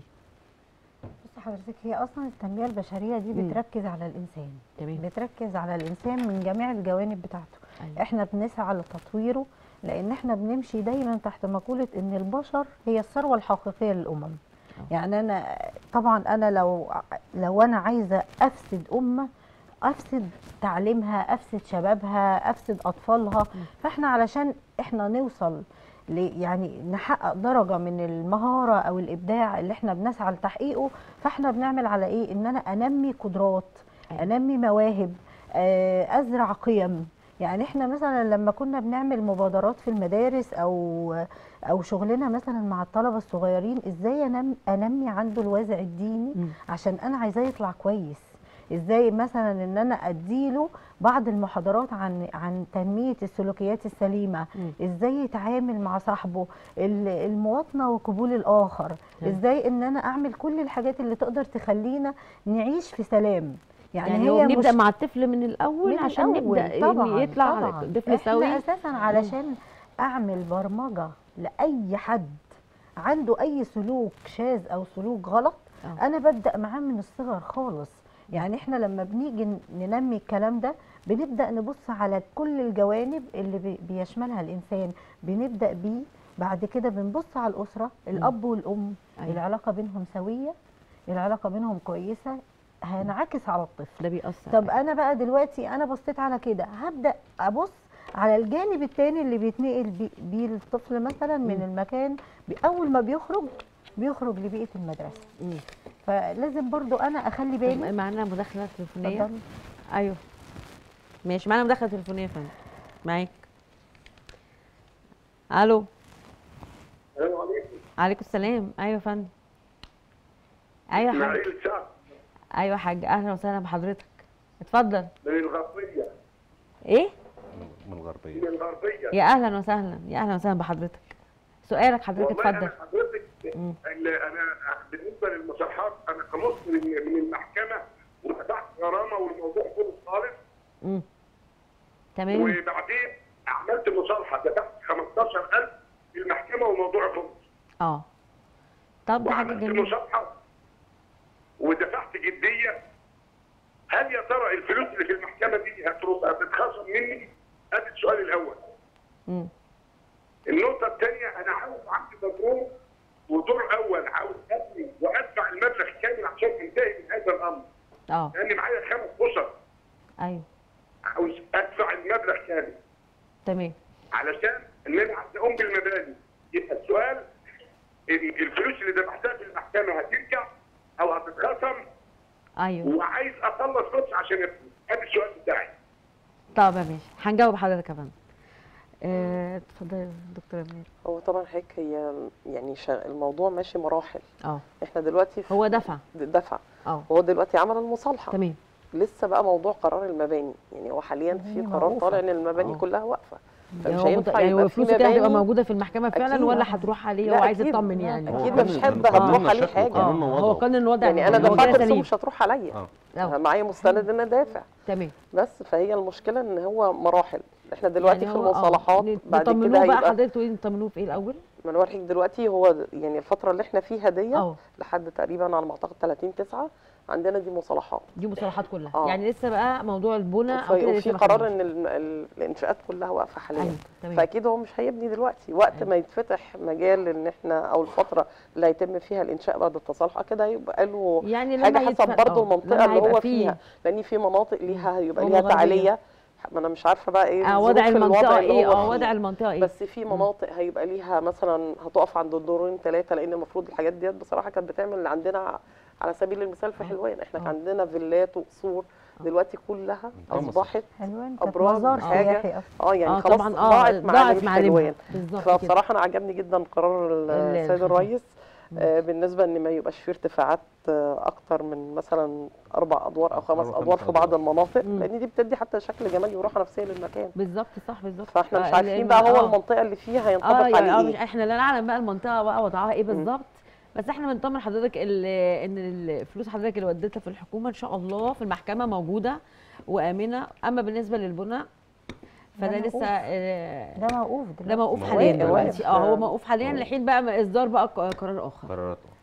بص حضرتك هي اصلا التنميه البشريه دي مم. بتركز على الانسان تمام بتركز على الانسان من جميع الجوانب بتاعته أيوة. احنا بنسعى لتطويره لان احنا بنمشي دايما تحت مقوله ان البشر هي الثروه الحقيقيه للامم يعني انا طبعا انا لو لو انا عايزه افسد امه افسد تعليمها افسد شبابها افسد اطفالها فاحنا علشان احنا نوصل ل- يعني نحقق درجه من المهاره او الابداع اللي احنا بنسعى لتحقيقه فاحنا بنعمل على ايه ان انا انمي قدرات أيوة. انمي مواهب آه، ازرع قيم يعني احنا مثلا لما كنا بنعمل مبادرات في المدارس او او شغلنا مثلا مع الطلبه الصغيرين ازاي انمي, أنمي عنده الوازع الديني مم. عشان انا عايزاه يطلع كويس ازاي مثلا ان انا اديله بعض المحاضرات عن عن تنميه السلوكيات السليمه مم. ازاي يتعامل مع صاحبه ال- المواطنه وقبول الاخر نعم. ازاي ان انا اعمل كل الحاجات اللي تقدر تخلينا نعيش في سلام يعني, يعني, هو هي نبدا مش مع الطفل من الاول من عشان الأول نبدا طبعا إن يطلع طبعا. طفل سوي احنا اساسا علشان اعمل برمجه لاي حد عنده اي سلوك شاذ او سلوك غلط آه. انا ببدا معاه من الصغر خالص يعني احنا لما بنيجي ن- ننمي الكلام ده بنبدا نبص على كل الجوانب اللي بي- بيشملها الانسان بنبدا بيه بعد كده بنبص على الاسره الاب والام أيوة. العلاقه بينهم سويه العلاقه بينهم كويسه هينعكس على الطفل ده بيأثر طب انا بقى دلوقتي انا بصيت على كده هبدا ابص على الجانب التاني اللي بيتنقل بي- بيه الطفل مثلا من مم. المكان بي- اول ما بيخرج بيخرج لبيئه المدرسه مم. فلازم برضو انا اخلي بالي طب معانا مداخله تليفونيه اتفضلي. ايوه ماشي معانا مداخله تليفونيه يا فندم معاك الو السلام عليكم عليكم السلام ايوه يا فندم ايوه يا حاج اسماعيل سعد ايوه يا حاج اهلا وسهلا بحضرتك اتفضل من الغربيه ايه من الغربيه من الغربيه يا اهلا وسهلا يا اهلا وسهلا بحضرتك سؤالك حضرتك والله اتفضل انا حضرتك مم. اللي انا بالنسبه للمصالحات انا خلصت من من المحكمه ودفعت غرامه والموضوع كله خالص مم. تمام وبعدين عملت مصالحه دفعت 15000 في المحكمه والموضوع خلص اه طب ده حاجه وعملت جميله مصالحه ودفعت جديه هل يا ترى الفلوس اللي في المحكمه دي هتروح هتتخصم مني؟ ادي السؤال الاول. مم. النقطة الثانية أنا عاوز عندي مجموع ودور أول عاوز أبني وأدفع المبلغ كامل عشان أنتهي من هذا الأمر، اه لأن معايا خمس أسر ايوه عاوز أدفع المبلغ كامل تمام علشان إن أنا عايز أقوم بالمباني، يبقى السؤال ال- الفلوس اللي دفعتها في المحكمة هترجع أو هتتخصم ايوه وعايز أخلص فلوس عشان أبني، هذا السؤال بتاعي. طب يا ماشي هنجاوب حضرتك يا فندم آه، اتفضل يا دكتور امير هو طبعا حضرتك هي يعني شا- الموضوع ماشي مراحل اه احنا دلوقتي في هو دفع دفع اه هو دلوقتي عمل المصالحه تمام لسه بقى موضوع قرار المباني يعني هو حاليا في المباني قرار موقوفة. طالع ان المباني آه. كلها واقفه فمش هو هينفع يعني يبقى هو في فلوسه كده هتبقى مباني موجوده في المحكمه فعلا أكيد. ولا هتروح عليه لا، هو عايز أكيد. يطمن لا، يعني أكيد هو مش قانون- هيبقى قانون هتروح عليه نشأته حاجة. وقانون اه وضعه. هو قانون الوضع يعني انا هو كده دفعت سليم مش هتروح عليا اه اه معايا مستند ان انا دافع تمام بس فهي المشكله ان هو مراحل احنا دلوقتي يعني في هو- آه، المصالحات ن- بعد كده نطمنوه بقى هيبقى حضرتك تقولي نطمنوه في ايه الاول ما انا بوريك دلوقتي هو يعني الفتره اللي احنا فيها ديت اه لحد تقريبا على ما اعتقد 30 9 عندنا دي مصالحات دي مصطلحات كلها آه. يعني لسه بقى موضوع البنى او وفي, كده وفي لسه ما قرار خدناش. ان ال- ال- الانشاءات كلها واقفه حاليا ايوه تمام فاكيد هو مش هيبني دلوقتي وقت أيوة. ما يتفتح مجال ان احنا او الفتره اللي هيتم فيها الانشاء بعد التصالح كده هيبقى له يعني لما حاجه حسب يتف- برضه آه، المنطقه لما اللي هيبقى هو فيه- فيها لان في مناطق ليها هيبقى هو ليها غربية. تعاليه ما انا مش عارفه بقى ايه آه وضع ظروف المنطقه الوضع اللي ايه هو اه فيه. وضع المنطقه ايه بس في مناطق هيبقى ليها مثلا هتقف عند الدورين ثلاثه لان المفروض الحاجات ديت بصراحه كانت بتعمل عندنا على سبيل المثال في آه. حلوان احنا كان آه. عندنا فيلات وقصور دلوقتي كلها انطمست. اصبحت حلوان كانت أبراج مزار حاجة. سياحي اصلا اه يعني اه خلاص طبعا اه ضاعت ضاعت معالم معالمها حلوان بالظبط كده فبصراحه انا عجبني جدا قرار ال- ال- السيد الخ- الرئيس آه، بالنسبه ان ما يبقاش فيه ارتفاعات آه، اكتر من مثلا اربع ادوار او خمس أربع، خمس ادوار في بعض أدوار. المناطق مم. لان دي بتدي حتى شكل جمالي وراحه نفسيه للمكان بالظبط صح بالظبط فاحنا مش آه، عارفين لأن- بقى هو آه. المنطقه اللي فيها هينطبق اه يعني عليه اه ايه مش احنا لا نعلم بقى المنطقه بقى وضعها ايه بالظبط بس احنا بنطمن حضرتك ال- ان الفلوس حضرتك اللي وديتها في الحكومه ان شاء الله في المحكمه موجوده وامنه اما بالنسبه للبنى فده ده يعني موقوف. لسه آه، ده موقوف ده دلوقتي موقوف موقوف حاليا دلوقتي. دلوقتي اه هو واقف. موقوف حاليا موقوف. لحين بقى ما اصدار بقى ق- قرار اخر قرارات أخرى.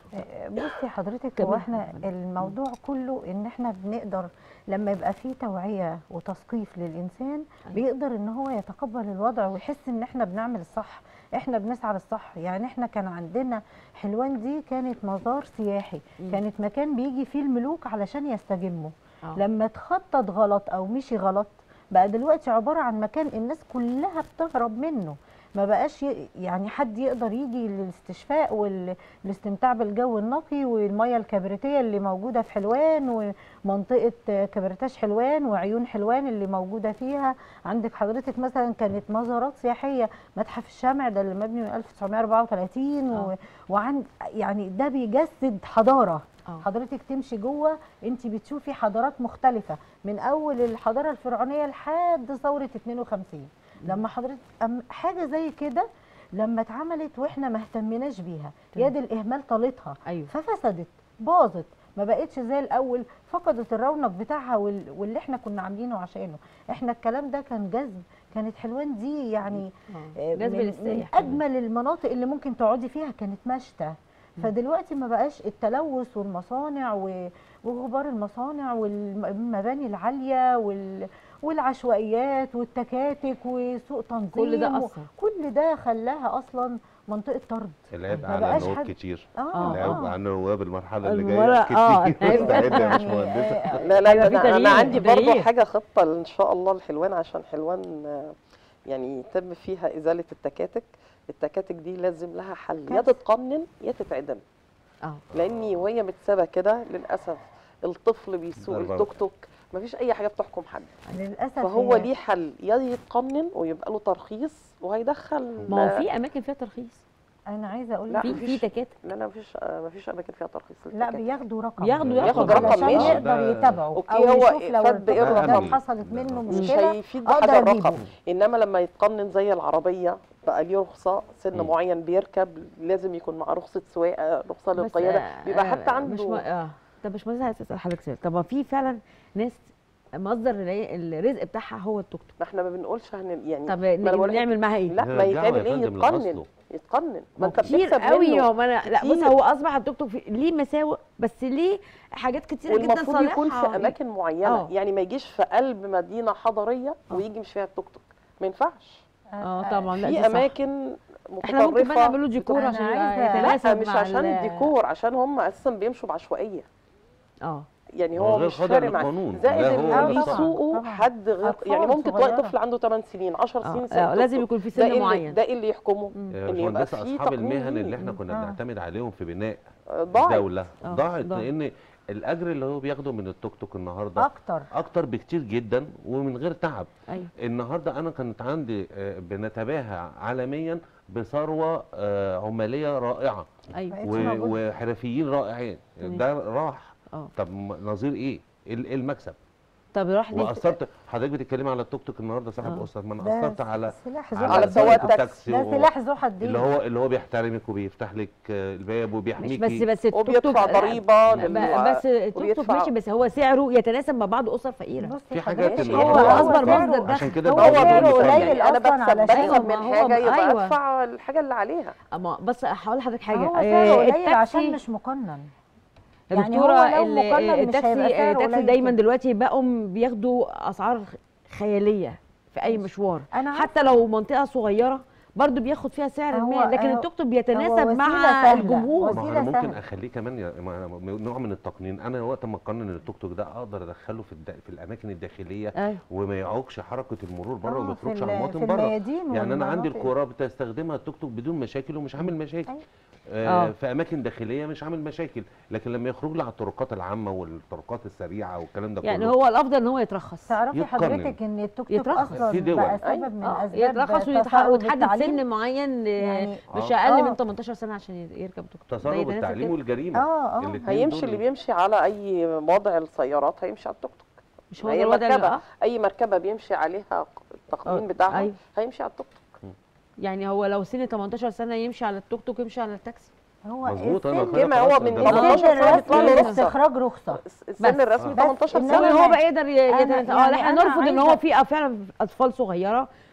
بصي حضرتك كمان. هو احنا الموضوع كله ان احنا بنقدر لما يبقى فيه توعيه وتثقيف للانسان أيوة. بيقدر ان هو يتقبل الوضع ويحس ان احنا بنعمل الصح احنا بنسعى للصح يعني احنا كان عندنا حلوان دي كانت مزار سياحي مم. كانت مكان بيجي فيه الملوك علشان يستجموا آه. لما اتخطط غلط او مشي غلط بقى دلوقتي عباره عن مكان الناس كلها بتهرب منه ما بقاش ي- يعني حد يقدر يجي للاستشفاء والاستمتاع بالجو النقي والميه الكبريتيه اللي موجوده في حلوان ومنطقه كبريتاش حلوان وعيون حلوان اللي موجوده فيها عندك حضرتك مثلا كانت مزارات سياحيه متحف الشمع ده اللي مبني من 1934 و... آه. وعند يعني ده بيجسد حضاره آه. حضرتك تمشي جوه انت بتشوفي حضارات مختلفه من اول الحضاره الفرعونيه لحد ثوره 52 لما حضرتك أم- حاجه زي كده لما اتعملت واحنا ما اهتمناش بيها تمام. يد الاهمال طالتها ايوه ففسدت باظت ما بقتش زي الاول فقدت الرونق بتاعها وال- واللي احنا كنا عاملينه عشانه احنا الكلام ده كان جذب كانت حلوان دي يعني آه. جذب من, من للسائح كمان. اجمل المناطق اللي ممكن تقعدي فيها كانت مشتى فدلوقتي ما بقاش التلوث والمصانع و- وغبار المصانع والمباني العاليه وال والعشوائيات والتكاتك وسوء تنظيم كل ده و- اثر كل ده خلاها اصلا منطقه طرد العيب ما على بقاش النواب حد- كتير اه العيب اه على النواب المرحله اللي المرة- آه، جايه كتير العيب- مستعده يا يعني باشمهندسه آه، لا لا هيبقى ده في انا, أنا تغيير- عندي برضو تغيير. حاجه خطه ان شاء الله لحلوان عشان حلوان آه، يعني يتم فيها ازاله التكاتك التكاتك دي لازم لها حل يا كارثة. تتقنن يا تتعدم اه لاني وهي متسابه كده للاسف الطفل بيسوق ضربة. التوك توك مفيش اي حاجه بتحكم حد للاسف فهو هي- ليه حل يا يتقنن ويبقى له ترخيص وهيدخل ما هو في اماكن فيها ترخيص انا عايزه اقول لا، لك في في مفيش. تكاتك لا لا مفيش آه، مفيش اماكن فيها ترخيص لا للتكاتك. بياخدوا رقم بياخدوا ياخد رقم. رقم علشان ماشي. يقدر ده- يتابعه أوكي، او هو يشوف لو فات بإيه التوك الرقم؟ ده حصلت منه مش مش مشكله هيفيد أقدر بحاجه أجيبه. الرقم انما لما يتقنن زي العربيه بقى ليه رخصه سن مم. معين بيركب لازم يكون معاه رخصه سواقه رخصه بس، للقياده آه، بيبقى آه، حتى مش عنده ما... اه طب مش عايز اسال حضرتك سؤال طب ما في فعلا ناس مصدر الري- الرزق بتاعها هو التوك توك ما احنا ما بنقولش هن يعني طب ما أنا بقول لك- نعمل معاها ايه؟ لا ما نرجعه يا يتعمل ايه فندم يتقنن لأصله. يتقنن ما ما انت كتير بتكسب قوي منه هو انا لا بص كتير. هو اصبح التوك توك في- ليه مساوئ بس ليه حاجات كتيره جدا والمفروض صالحه يكون في اماكن معينه آه. يعني ما يجيش في قلب مدينه حضريه آه. ويجي مش فيها التوك توك ما ينفعش اه طبعا لا دي في صح. اماكن احنا ممكن بقى متطرفه نعمله ديكور أنا عشان عايزة- يبقى لا يتناسب مش مع عشان ال- الديكور عشان هم اساسا بيمشوا بعشوائيه اه يعني هو هو غير مش خاضع فارق معاه للقانون. زائد ده ان هو اللي اللي صح. يسوقوا طبعاً. حد غير أطفال يعني ممكن تلاقي صغيرة. طفل عنده 8 سنين 10 آه، سنين آه، سايق لازم توك يكون في توك. ده سن اللي- معين ده اللي يحكمه مم. يا ان يبقى باشمهندسه في اصحاب تقنين المهن ليه. اللي احنا كنا آه. بنعتمد عليهم في بناء آه، ضاعت الدوله آه، ضاعت ضاعت. لان الاجر اللي هو بياخده من التوك توك النهارده اكتر اكتر بكتير جدا ومن غير تعب ايوه النهارده انا كانت عندي آه، بنتباهى عالميا بثروه آه، عماليه رائعه ايوه بقتش و- موجودة. وحرفيين رائعين تمام. ده راح اه طب م- نظير ايه؟ ايه ال- إيه المكسب؟ طب راح ليه واثرت حضرتك بتتكلمي على التوك توك النهارده صاحب آه. اسره ما انا ده اثرت على سلاح ذو على على حدين. سواق سواق التاكسي. ده و- سلاح ذو حدين اللي هو اللي هو بيحترمك وبيفتح لك آه، الباب مش وبيحميكي بس بس التوك توك وبيدفع لا، ضريبه لا، لل- بس التوك توك وبيدفع- ماشي بس هو سعره يتناسب مع بعض اسر فقيره بصي في حاجات حضرتك، اللي هو هو- اصبر سعره- مصدر دخل عشان كده هو بقول سعره لك قليل يعني انا أصلاً بكسب علشان- بكسب أيوة، من ما هو- حاجه يبقى أيوة. ادفع الحاجه اللي عليها اما بس هقول لحضرتك حاجه هو آه، سعره قليل التاكسي- عشان مش مقنن يا يعني دكتوره هو لو ال- مقنن مش التاكسي هيبقى سعره التاكسي قليل دايما كده. دلوقتي بقوا بياخدوا اسعار خياليه في اي مشوار أنا عارفة. حتى لو منطقه صغيره برضو بياخد فيها سعر هو- ما لكن هو- التوك توك هو بيتناسب وسيلة مع سهلة. الجمهور ما هو وسيلة انا ممكن سهلة. اخليه كمان يا- ما أنا- نوع من التقنين انا وقت ما اقنن التوك توك ده اقدر ادخله في الد... في الاماكن الداخليه ايوه وما يعوقش حركه المرور بره آه، وما في يخرجش ال- على في المواطن بره الميادين يعني انا عندي والمناطق. القرى بتستخدمها التوك توك بدون مشاكل ومش عامل مشاكل أيوة. آه آه. في اماكن داخليه مش عامل مشاكل لكن لما يخرج لي على الطرقات العامه والطرقات السريعه والكلام ده يعني كله هو الافضل ان هو يترخص تعرفي يتقنن. حضرتك ان التوك توك يترخص. اصلا في دول. بقى سبب أيوة. من آه، اسباب يترخص ويتح- تسرب ويتحدد التعليم. سن معين ل- يعني مش آه. اقل آه. من 18 سنه عشان يركب توك توك ده تسرب يتناسب التعليم كده. والجريمه اه اه الاتنين هيمشي دول. اللي بيمشي على اي وضع السيارات هيمشي على التوك توك مش هو هي ده الوضع اللي- مركبة. آه. اي مركبه بيمشي عليها التقنين آه، بتاعها أيوة. هيمشي على التوك توك يعني هو لو سن 18 سنه يمشي على التوك توك يمشي على التاكسي هو مظبوط انا السن- خلاص كما هو خلاص من ده طبعاً. خلاص. السن السن الرسمي يطلع له الرسمي رخصة. لاستخراج رخصة السن بس. الرسمي بس 18 إنما لو سنه هو بقى يقدر ي- أنا- يتناسب اه يعني احنا أنا نرفض ان عايزة- هو في فعلا اطفال صغيره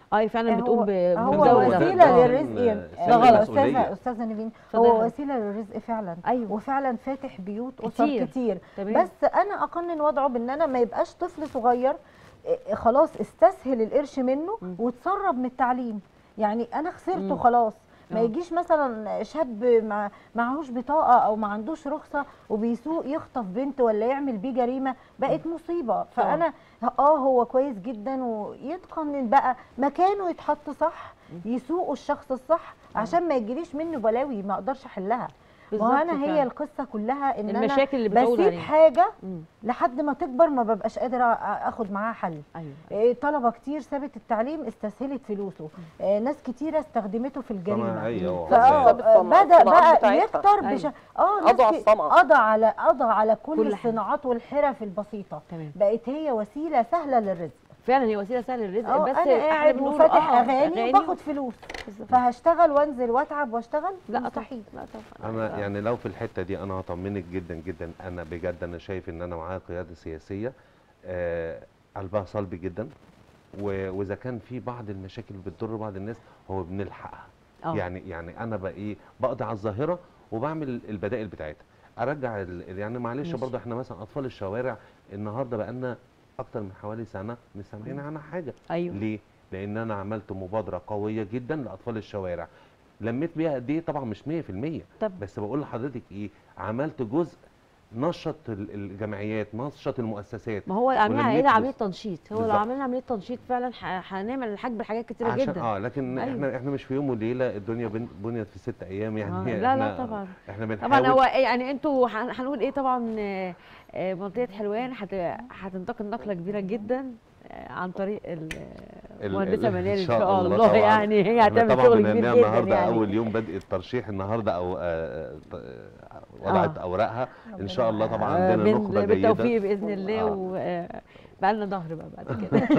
اه فعلا هو- بتقوم ب- هو بمزاوله ده- وسيله ده للرزق من يا- سن ده غلط المسؤولية. استاذه استاذه نيفين اتفضلي. هو وسيله للرزق فعلا ايوه وفعلا فاتح بيوت اسر كتير. كتير تمام بس انا اقنن وضعه بان انا ما يبقاش طفل صغير إيه، خلاص استسهل القرش منه مم. واتسرب من التعليم يعني انا خسرته مم. خلاص ما آه. يجيش مثلا شاب ما معهوش بطاقه او ما عندوش رخصه وبيسوق يخطف بنت ولا يعمل بيه جريمه بقت مصيبه فانا اه هو كويس جدا ويتقنن بقى مكانه يتحط صح يسوقوا الشخص الصح عشان ما يجيليش منه بلاوي ما اقدرش احلها ما هو بالظبط انا هي فعلا. القصه كلها ان انا المشاكل اللي بتعود بسيب عليها حاجه مم. لحد ما تكبر ما ببقاش قادره أ- اخد معاها حل ايوه إيه، طلبه كتير سابت التعليم استسهلت فلوسه إيه، ناس كتيره استخدمته في الجريمه صناعية و- فاه سابت صنع- بدا الصناعات بقى بتاعتها. يكتر بش... أيوة. اه قضوا على ناس ك- الصنعة. قضى على قضى على كل, كل حاجة. الصناعات والحرف البسيطه تمام بقت هي وسيله سهله للرزق فعلا هي وسيله سهله للرزق اه بس انا احنا قاعد بنقول وفاتح آه، اغاني وباخد فلوس بالظبط. فهشتغل وانزل واتعب واشتغل لا طبعا مستحيل لا طبعا انا يعني لو في الحته دي انا هطمنك جدا جدا انا بجد انا شايف ان انا معايا قياده سياسيه آه قلبها صلب جدا و- واذا كان في بعض المشاكل بتضر بعض الناس هو بنلحقها اه يعني يعني انا بقى ايه بقضي على الظاهره وبعمل البدائل بتاعتها ارجع ال- يعني معلش ماشي. برضه احنا مثلا اطفال الشوارع النهارده بقى لنا اكتر من حوالي سنه مش سامعين عنها حاجه ايوه ليه؟ لأن أنا عملت مبادرة قوية جدا لأطفال الشوارع لميت بيها قد إيه؟ طبعا مش 100% طب بس بقول لحضرتك إيه؟ عملت جزء نشط ال- الجمعيات نشط المؤسسات ما هو عاملين ولميت عمليه بس- عمليه تنشيط هو لو بالظبط. عملنا عمليه تنشيط فعلا ح- هنعمل الحاج بحاجات كتيره عشان جدا اه لكن أيوة. احنا احنا مش في يوم وليله الدنيا بن- بنيت في ست ايام يعني آه، لا لا احنا طبعا احنا بنحاول طبعا هو يعني انتوا هن- هنقول ايه طبعا آه، آه، منطقه حلوان هت- هتنتقل نقله كبيره جدا آه، عن طريق ال- ال- المهندسه ال- منال إن ان شاء شاء الله الله طبعاً. يعني هي احنا هتعمل طبعا شغل بما كبير إنها جدا النهارده يعني اول يوم بدء الترشيح النهارده او آه، آه، وضعت آه. اوراقها ان شاء الله طبعا آه، عندنا بن- نخبه بالتوفيق جيده باذن الله آه. وبقى لنا ظهر بقى بعد كده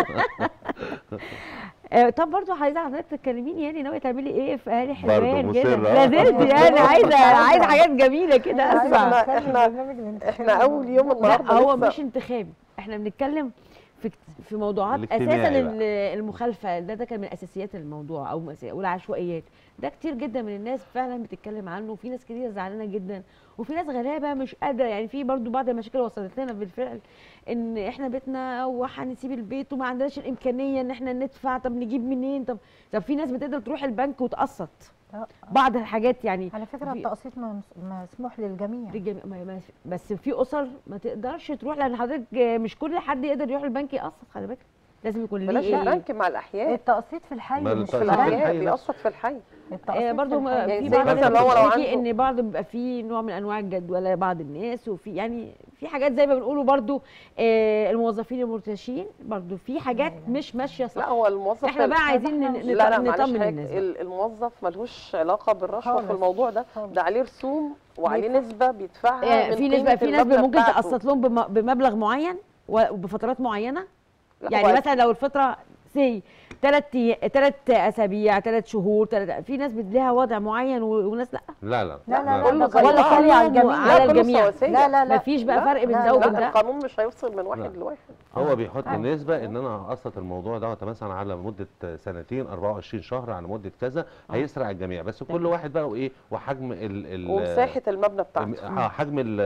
آه، طب برضو عايزه حضرتك تكلميني يعني ناويه تعملي ايه في اهالي حلوان كده مصرة. لا زلت يعني عايزه عايزه حاجات جميله كده اسمع إحنا- إحنا- احنا اول يوم لا النهارده هو لسه- مش انتخابي احنا بنتكلم في كت- في موضوعات الاجتماعي اساسا بقى. ال- المخالفه ده ده كان من اساسيات الموضوع او مس- والعشوائيات ده كتير جدا من الناس فعلا بتتكلم عنه وفي ناس كتير زعلانه جدا وفي ناس غلابه مش قادره يعني في برضو بعض المشاكل وصلت لنا بالفعل ان احنا بيتنا وهنسيب البيت وما عندناش الامكانيه ان احنا ندفع طب نجيب منين طب طب في ناس بتقدر تروح البنك وتقسط آه. بعض الحاجات يعني على فكره في- التقسيط مس- مسموح للجميع للجميع ما- ما- بس في اسر ما تقدرش تروح لان حضرتك مش كل حد يقدر يروح البنك يقسط خلي بالك لازم يكون بلاش ليه البنك مع الاحياء التقسيط في الحي ما مش في التقسيط البنك الحي الاحياء نفسه. بيقسط في الحي التقسيط آه في برضو ما الحي. في زي بعض مثلا الناس لو لو بتشتكي عنده- ان بعض بيبقى في نوع من انواع الجدوله لبعض الناس وفي يعني في حاجات زي ما بنقولوا برضو آه الموظفين المرتشين برضو في حاجات مش ماشيه لا صح هو الموظف احنا بقى عايزين ن- لا لا نط- معلش نطمن حضرتك الناس بقى. ال- الموظف ملوش علاقه بالرشوه خالص. في الموضوع ده خالص. ده عليه رسوم وعليه نسبه بيدفعها آه، من في نسبه قيمة في ناس المبنى ممكن بتاعته. تقسط لهم بم- بمبلغ معين وبفترات معينه لا، يعني هو مثلا لو الفتره سي ثلاث ثلاث اسابيع ثلاث شهور تلات في ناس لها وضع معين و- وناس لا لا لا لا لا كله لا زي ده بعض. خلي على الجميع على لا، كله الجميع. سواسية. لا لا لا مفيش بقى لا، فرق بين لا، ده لا، وبين لا ده القانون مش هيفصل من واحد لا. لواحد هو بيحط آه. نسبة ان انا هقسط الموضوع دوت مثلا على مدة سنتين 24 شهر على مدة كذا هيسرع الجميع بس كل تمام. واحد بقى وايه وحجم ال ال ومساحه المبنى بتاعته آه، حجم ال-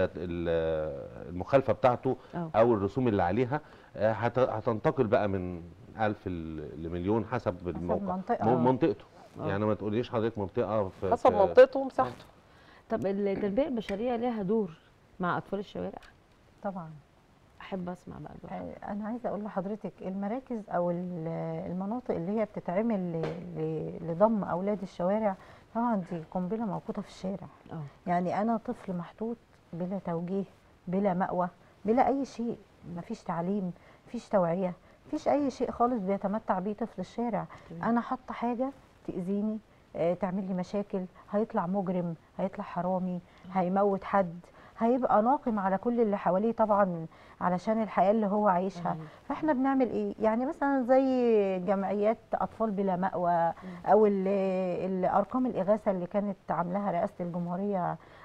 ال- المخالفة بتاعته اه او الرسوم اللي عليها آه، هت- هتنتقل بقى من 1000 ل- لمليون حسب الموقع المنطقة. م- منطقته آه. يعني ما تقوليش حضرتك منطقة في حسب في- منطقته ومساحته طب التربيه البشريه لها دور مع اطفال الشوارع طبعا احب اسمع بقى البقى. آه، انا عايزه اقول لحضرتك المراكز او ال- المناطق اللي هي بتتعمل ل- ل- لضم اولاد الشوارع طبعا دي قنبله موقوته في الشارع اه يعني انا طفل محطوط بلا توجيه بلا مأوى بلا اي شيء مفيش تعليم مفيش توعيه مفيش اي شيء خالص بيتمتع بيه طفل الشارع تمام. انا حاطه حاجه تاذيني آه، تعمل لي مشاكل هيطلع مجرم هيطلع حرامي هيموت حد هيبقى ناقم على كل اللي حواليه طبعا علشان الحياه اللي هو عايشها أيوة. فاحنا بنعمل ايه يعني مثلا زي جمعيات اطفال بلا مأوى او ال- ال- ارقام الاغاثه اللي كانت عاملاها رئاسه الجمهوريه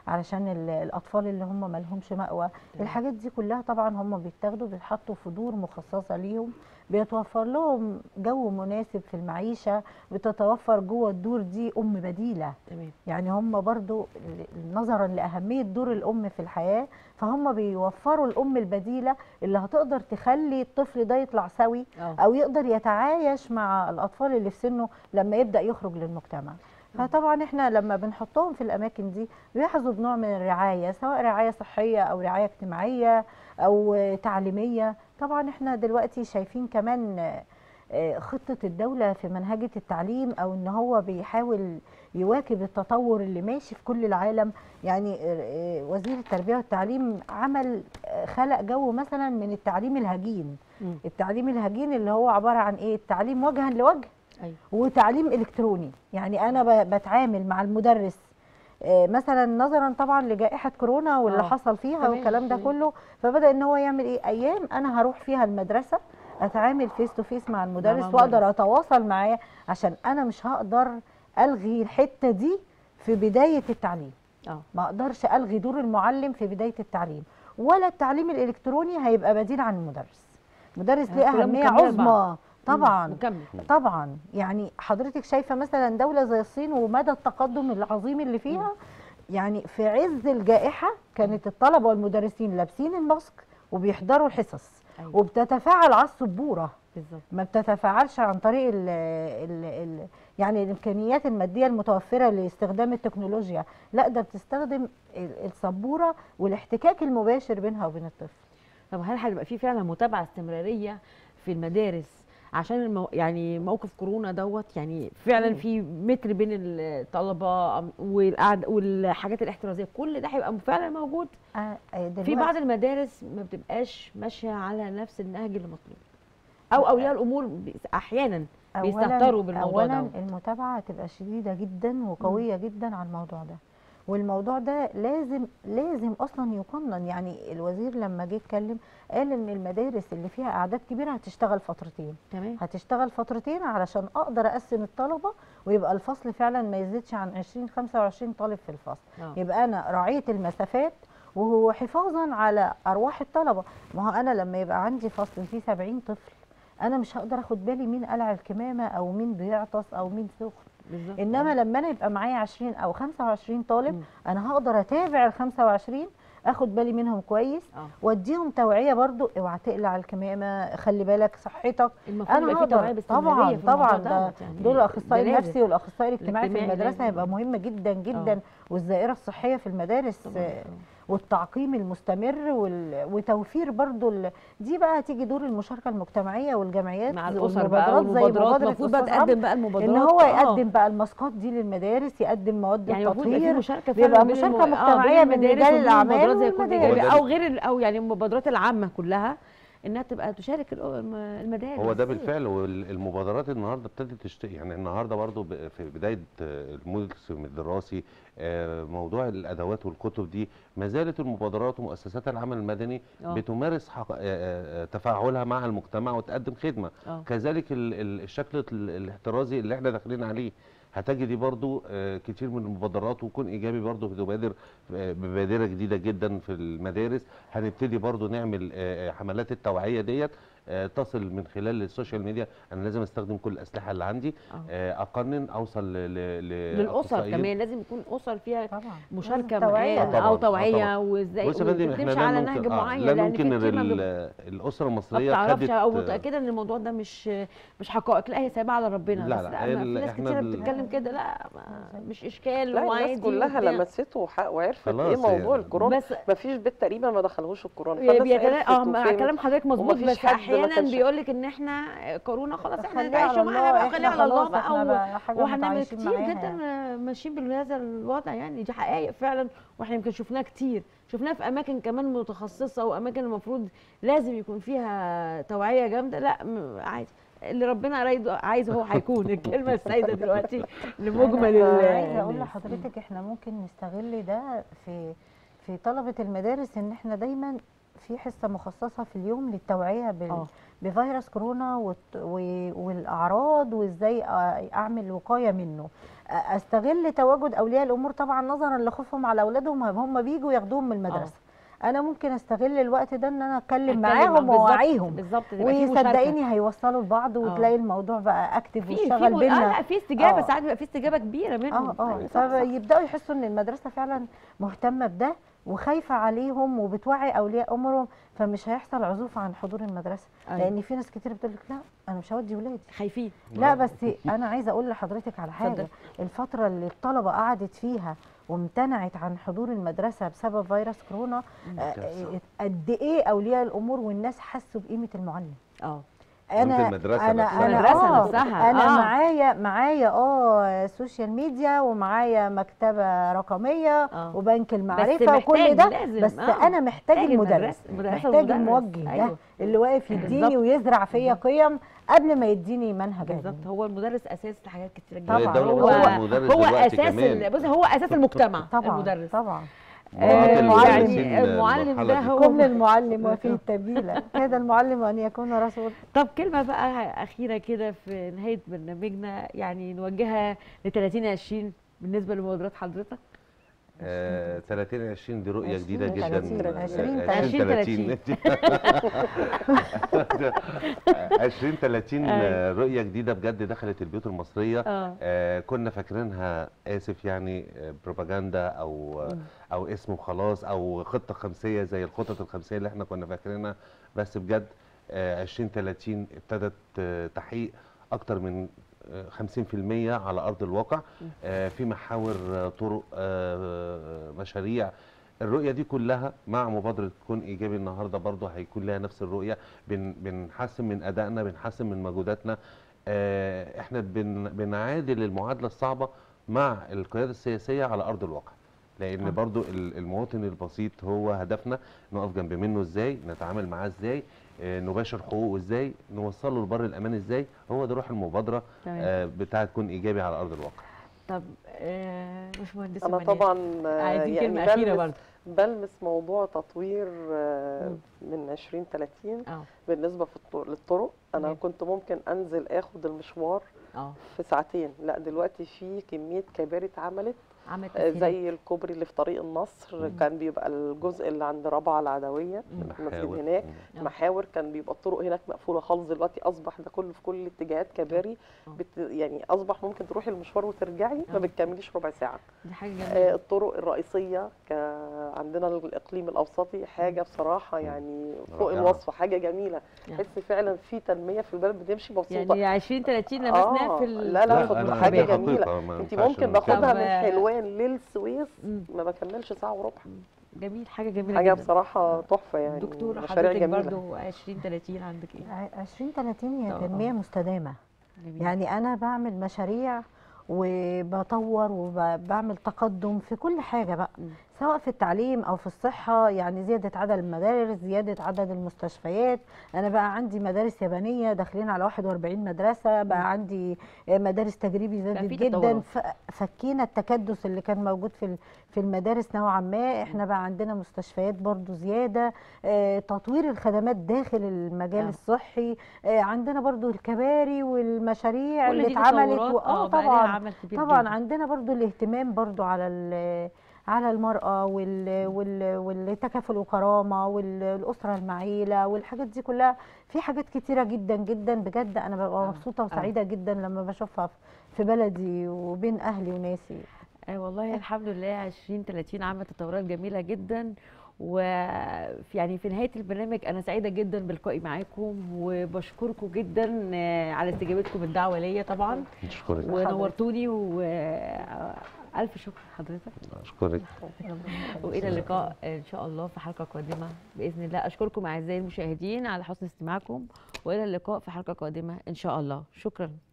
علشان ال- الاطفال اللي هم ما لهمش مأوى الحاجات دي كلها طبعا هم بيتاخدوا بيتحطوا في دور مخصصه ليهم بيتوفر لهم جو مناسب في المعيشه بتتوفر جوه الدور دي ام بديله تمام يعني هم برضو ل- نظرا لأهمية دور الأم في الحياة فهم بيوفروا الأم البديلة اللي هتقدر تخلي الطفل ده يطلع سوي اه أو يقدر يتعايش مع الأطفال اللي في سنه لما يبدأ يخرج للمجتمع فطبعا احنا لما بنحطهم في الاماكن دي بيحظوا بنوع من الرعايه سواء رعايه صحيه او رعايه اجتماعيه او آه، تعليميه طبعا احنا دلوقتي شايفين كمان آه، آه، خطه الدوله في منهجه التعليم او ان هو بيحاول يواكب التطور اللي ماشي في كل العالم يعني آه، آه، وزير التربيه والتعليم عمل آه، خلق جو مثلا من التعليم الهجين مم. التعليم الهجين اللي هو عباره عن ايه التعليم وجها لوجه ايوه وتعليم الكتروني يعني انا ب- بتعامل مع المدرس آه، مثلا نظرا طبعا لجائحه كورونا واللي آه. حصل فيها تمام، والكلام ده تمام. كله فبدا ان هو يعمل ايه ايام انا هروح فيها المدرسه اتعامل فيس تو فيس مع المدرس مع واقدر المدرس. اتواصل معاه عشان انا مش هقدر الغي الحته دي في بدايه التعليم اه ما اقدرش الغي دور المعلم في بدايه التعليم ولا التعليم الالكتروني هيبقى بديل عن المدرس المدرس ليه كلها اهميه مكملة عظمى بعض. طبعا مم. مكمل طبعا يعني حضرتك شايفه مثلا دوله زي الصين ومدى التقدم العظيم اللي فيها يعني في عز الجائحه كانت الطلبه والمدرسين لابسين الماسك وبيحضروا الحصص أيوة. وبتتفاعل على السبوره بالظبط ما بتتفاعلش عن طريق ال ال ال يعني الامكانيات الماديه المتوفره لاستخدام التكنولوجيا لا ده بتستخدم ال- السبوره والاحتكاك المباشر بينها وبين الطفل طب هل هيبقى في فعلا متابعه استمراريه في المدارس عشان المو... يعني موقف كورونا دوت يعني فعلا في متر بين الطلبه والقعد والحاجات الاحترازيه كل ده هيبقى فعلا موجود آه، آه، في دلوقتي- بعض المدارس ما بتبقاش ماشيه على نفس النهج اللي مطلوب او اولياء الامور بي- احيانا بيستهتروا بالموضوع اولا دوت. المتابعه هتبقى شديده جدا وقويه جدا على الموضوع ده والموضوع ده لازم لازم اصلا يقنن يعني الوزير لما جه اتكلم قال ان المدارس اللي فيها اعداد كبيره هتشتغل فترتين تمام هتشتغل فترتين علشان اقدر اقسم الطلبه ويبقى الفصل فعلا ما يزيدش عن 20 25 طالب في الفصل آه. يبقى انا راعيه المسافات وهو حفاظا على ارواح الطلبه ما هو انا لما يبقى عندي فصل فيه 70 طفل انا مش هقدر اخد بالي مين قلع الكمامه او مين بيعطس او مين سخن بالظبط انما لما انا يبقى معايا 20 او 25 طالب مم. انا هقدر اتابع ال 25 اخد بالي منهم كويس اه واديهم توعيه برضو اوعى تقلع الكمامه خلي بالك صحتك المفروض انا يبقى في توعيه هقدر باستمراريه طبعا في الموضوع طبعا ده دوت يعني دور الاخصائي ده لازم. النفسي والاخصائي الاجتماعي في الاجتماعي المدرسه لازم. هيبقى مهم جدا جدا آه. والزائره الصحيه في المدارس طبعاً. آه، والتعقيم المستمر وال... وتوفير برضو ال... دي بقى هتيجي دور المشاركه المجتمعيه والجمعيات مع الاسر بقى والمبادرات زي والمبادرات مبادره المفروض بقى أستاذ عمرو، تقدم بقى المبادرات ان هو آه. يقدم بقى الماسكات دي للمدارس يقدم مواد يعني المفروض يبقى في التطهير مشاركه فعلا بيبقى بين مشاركة الم- آه، مجتمعية بين من المدارس رجال وبين الأعمال المبادرات زي كل والمدارس. إيجابي، او غير ال- او يعني المبادرات العامه كلها انها تبقى تشارك الأ- الم- المدارس هو ده بالفعل والمبادرات النهارده ابتدت تشتغل يعني النهارده برضو ب- في بدايه آه، الموسم الدراسي آه، موضوع الادوات والكتب دي ما زالت المبادرات ومؤسسات العمل المدني آه. بتمارس حق... آه، آه، تفاعلها مع المجتمع وتقدم خدمه اه كذلك ال- ال- الشكل ال- الاحترازي اللي احنا داخلين عليه هتجدي برضو آه، كتير من المبادرات ويكون ايجابي برضو بتبادر آه، ببادره جديده جدا في المدارس هنبتدي برضو نعمل آه، آه، حملات التوعيه ديت آه، تصل من خلال السوشيال ميديا انا لازم استخدم كل الاسلحه اللي عندي آه. آه، اقنن اوصل ل- ل- للاسر لأخصائيين. كمان لازم يكون اسر فيها طبعا مشاركه لازم توعية. معاه طبعاً، او آه، توعيه طبعاً. وازاي بص يا فندم احنا وتمشي لا على ممكن نهج آه معين لا لان ممكن في كتير ما بيبقى- ال- الاسره ما المصريه بتعرفش خدت او متاكده ان الموضوع ده مش مش حقائق لا هي سايبه على ربنا لا، بس لا، لا, ما في ال- ناس إحنا كتيره ال- بتتكلم كده لا ما مش اشكال لا وعادي الناس كلها وبتاع. لمسته وح- وعرفت ايه خلاص موضوع هي- الكورونا بس ما فيش بيت تقريبا ما دخلهوش الكورونا فالناس بيتنا... عرفت اه مع وفهمت. كلام حضرتك مظبوط ومفيش بس حد ما احيانا كانش- بيقول لك ان احنا كورونا خلاص احنا خليها على نتعايشوا معاها بقى الله، خليها إحنا على الله خلاص، بقى إحنا و... بقى حاجة وهنعمل متعايشين كتير معاها. جدا ماشيين بهذا الوضع يعني دي حقائق فعلا واحنا يمكن شفناها كتير شفناها في اماكن كمان متخصصه واماكن المفروض لازم يكون فيها توعيه جامده لا م- عادي اللي ربنا رايده عايزه هو هيكون الكلمه السائده دلوقتي لمجمل أنا ال- عايزه اقول الناس. لحضرتك احنا ممكن نستغل ده في في طلبه المدارس ان احنا دايما في حصه مخصصه في اليوم للتوعيه بال... اه بفيروس كورونا والت- و- والاعراض وازاي أ- اعمل وقايه منه أ- استغل تواجد اولياء الامور طبعا نظرا لخوفهم على اولادهم هم بيجوا ياخدوهم من المدرسه انا ممكن استغل الوقت ده ان انا اتكلم أتكلم معاهم بالظبط- واوعيهم بالظبط تبقى في مشاركة. وصدقيني هيوصلوا لبعض وتلاقي الموضوع بقى اكتف في في واشتغل م- بينا آه لا في استجابه آه. ساعات بيبقى في استجابه كبيره منهم اه اه أيوة صح، صح. فيبداوا يحسوا ان المدرسه فعلا مهتمه بده وخايفه عليهم وبتوعي اولياء امورهم فمش هيحصل عزوف عن حضور المدرسه أيوة. لان في ناس كتير بتقول لك لا انا مش هودي ولادي خايفين لا بس انا عايزه اقول لحضرتك على حاجه اتفضل. الفتره اللي الطلبه قعدت فيها وامتنعت عن حضور المدرسه بسبب فيروس كورونا آه، كارثة. قد ايه اولياء الامور والناس حسوا بقيمه المعلم اه انا المدرسة انا نفسها. انا المدرسة آه نفسها، انا آه. معايا معايا اه سوشيال ميديا ومعايا مكتبه رقميه آه. وبنك المعرفه محتاج وكل ده لازم، بس آه. انا محتاج محتاج المدرس المدرس- المدرسة محتاج والمدرس. الموجه أيوة. ده اللي واقف يديني بالظبط. ويزرع فيا قيم قبل ما يديني منهج بالظبط علمي هو المدرس اساس لحاجات كتيره جدا طبعاً. الدولة هو- بتطلع مدرس هو دلوقتي اساس كمان. ال- بص هو اساس المجتمع طبعا المدرس طبعا مراعاة آه، المعلم. يعني المعلم المرحلة ده دي. هو كل المعلم وفيه التبيلة كاد المعلم أن يكون رسول طب كلمه بقى اخيره كده في نهايه برنامجنا يعني نوجهها ل 30 20 بالنسبه لمبادرات حضرتك آه، 30 20 دي رؤيه جديده 20 جدا 30 آه، 20 30 20 30 أيوة. آه، رؤيه جديده بجد دخلت البيوت المصريه اه آه، كنا فاكرينها اسف يعني آه، بروباجندا او آه، او اسم وخلاص او خطه خمسيه زي الخطط الخمسيه اللي احنا كنا فاكرينها بس بجد آه، 20 30 ابتدت آه، تحقيق اكتر من آه، 50% على ارض الواقع آه، في محاور آه، طرق آه، مشاريع الرؤيه دي كلها مع مبادره كون ايجابي النهارده برضو هيكون لها نفس الرؤيه بن بنحسن من ادائنا بنحسن من مجهوداتنا آه، احنا بن بنعادل المعادله الصعبه مع القياده السياسيه على ارض الواقع لان آه. برضو ال- المواطن البسيط هو هدفنا نقف جنب منه ازاي نتعامل معاه ازاي آه، نباشر حقوقه ازاي نوصله لبر الامان ازاي هو ده روح المبادره تمام آه، بتاعه كون ايجابي على ارض الواقع طب آه، باشمهندسه انا منال، طبعا آه، عايزين يعني كلمه اخيره بلمس برضه بلمس موضوع تطوير آه، مم. من 20 30 اه بالنسبه في الطرق للطرق انا تمام. كنت ممكن انزل اخد المشوار اه في ساعتين لا دلوقتي في كميه كباري اتعملت عملت آه، تسهيلات. زي الكوبري اللي في طريق النصر مم. كان بيبقى الجزء اللي عند رابعه العدويه مم. احنا فين محاور. هناك آه. محاور كان بيبقى الطرق هناك مقفوله خالص دلوقتي اصبح ده كله في كل الاتجاهات كباري آه. بت يعني اصبح ممكن تروحي المشوار وترجعي آه. ما بتكمليش ربع ساعه دي حاجه آه، جميله الطرق الرئيسيه ك... عندنا الاقليم الاوسطي حاجه بصراحه يعني فوق رائعة. الوصف حاجه جميله يعني. تحس فعلا في تنميه في البلد بتمشي مبسوطه يعني 20 30 لمسناه آه، في ال- لا لا في خد أنا- حاجه دي جميله حقيقة، ما انت ينفعش ممكن نتكلم. باخدها طب، من آه، حلوان للسويس مم. ما بكملش ساعه وربع جميل حاجه جميله حاجه جدا بصراحه تحفه يعني دكتور مشاريع حضرتك جميله برضو 20 30 عندك ايه 20 30 هي آه، تنمية آه. مستدامة جميل يعني أنا بعمل مشاريع وبطور وبعمل تقدم في كل حاجة بقى مم. سواء في التعليم أو في الصحة يعني زيادة عدد المدارس زيادة عدد المستشفيات أنا بقى عندي مدارس يابانية داخلين على 41 مدرسة بقى عندي مدارس تجريبي زادت في جدا تطورات. ف- فكينا التكدس اللي كان موجود في ال- في المدارس نوعا ما احنا بقى عندنا مستشفيات برضو زيادة آه، تطوير الخدمات داخل المجال آه. الصحي آه، عندنا برضو الكباري والمشاريع كل اللي دي اتعملت تطورات، و- اه اه بقى ليها طبعا عمل كبير طبعا جدا. عندنا برضو الاهتمام برضو على ال- على المرأة وال وال والتكافل وكرامة والأسرة المعيلة والحاجات دي كلها في حاجات كتيرة جدا جدا بجد أنا ببقى آه، مبسوطة آه. وسعيدة جدا لما بشوفها في بلدي وبين أهلي وناسي آه والله الحمد لله 20 30 عملت تطورات جميله جدا ويعني في نهايه البرنامج انا سعيده جدا بلقائي معاكم وبشكركم جدا آه، على استجابتكم الدعوه ليا طبعا اشكرك ونورتوني والف شكر حضرتك اشكرك والى اللقاء ان شاء الله في حلقه قادمه باذن الله اشكركم اعزائي المشاهدين على حسن استماعكم والى اللقاء في حلقه قادمه ان شاء الله شكرا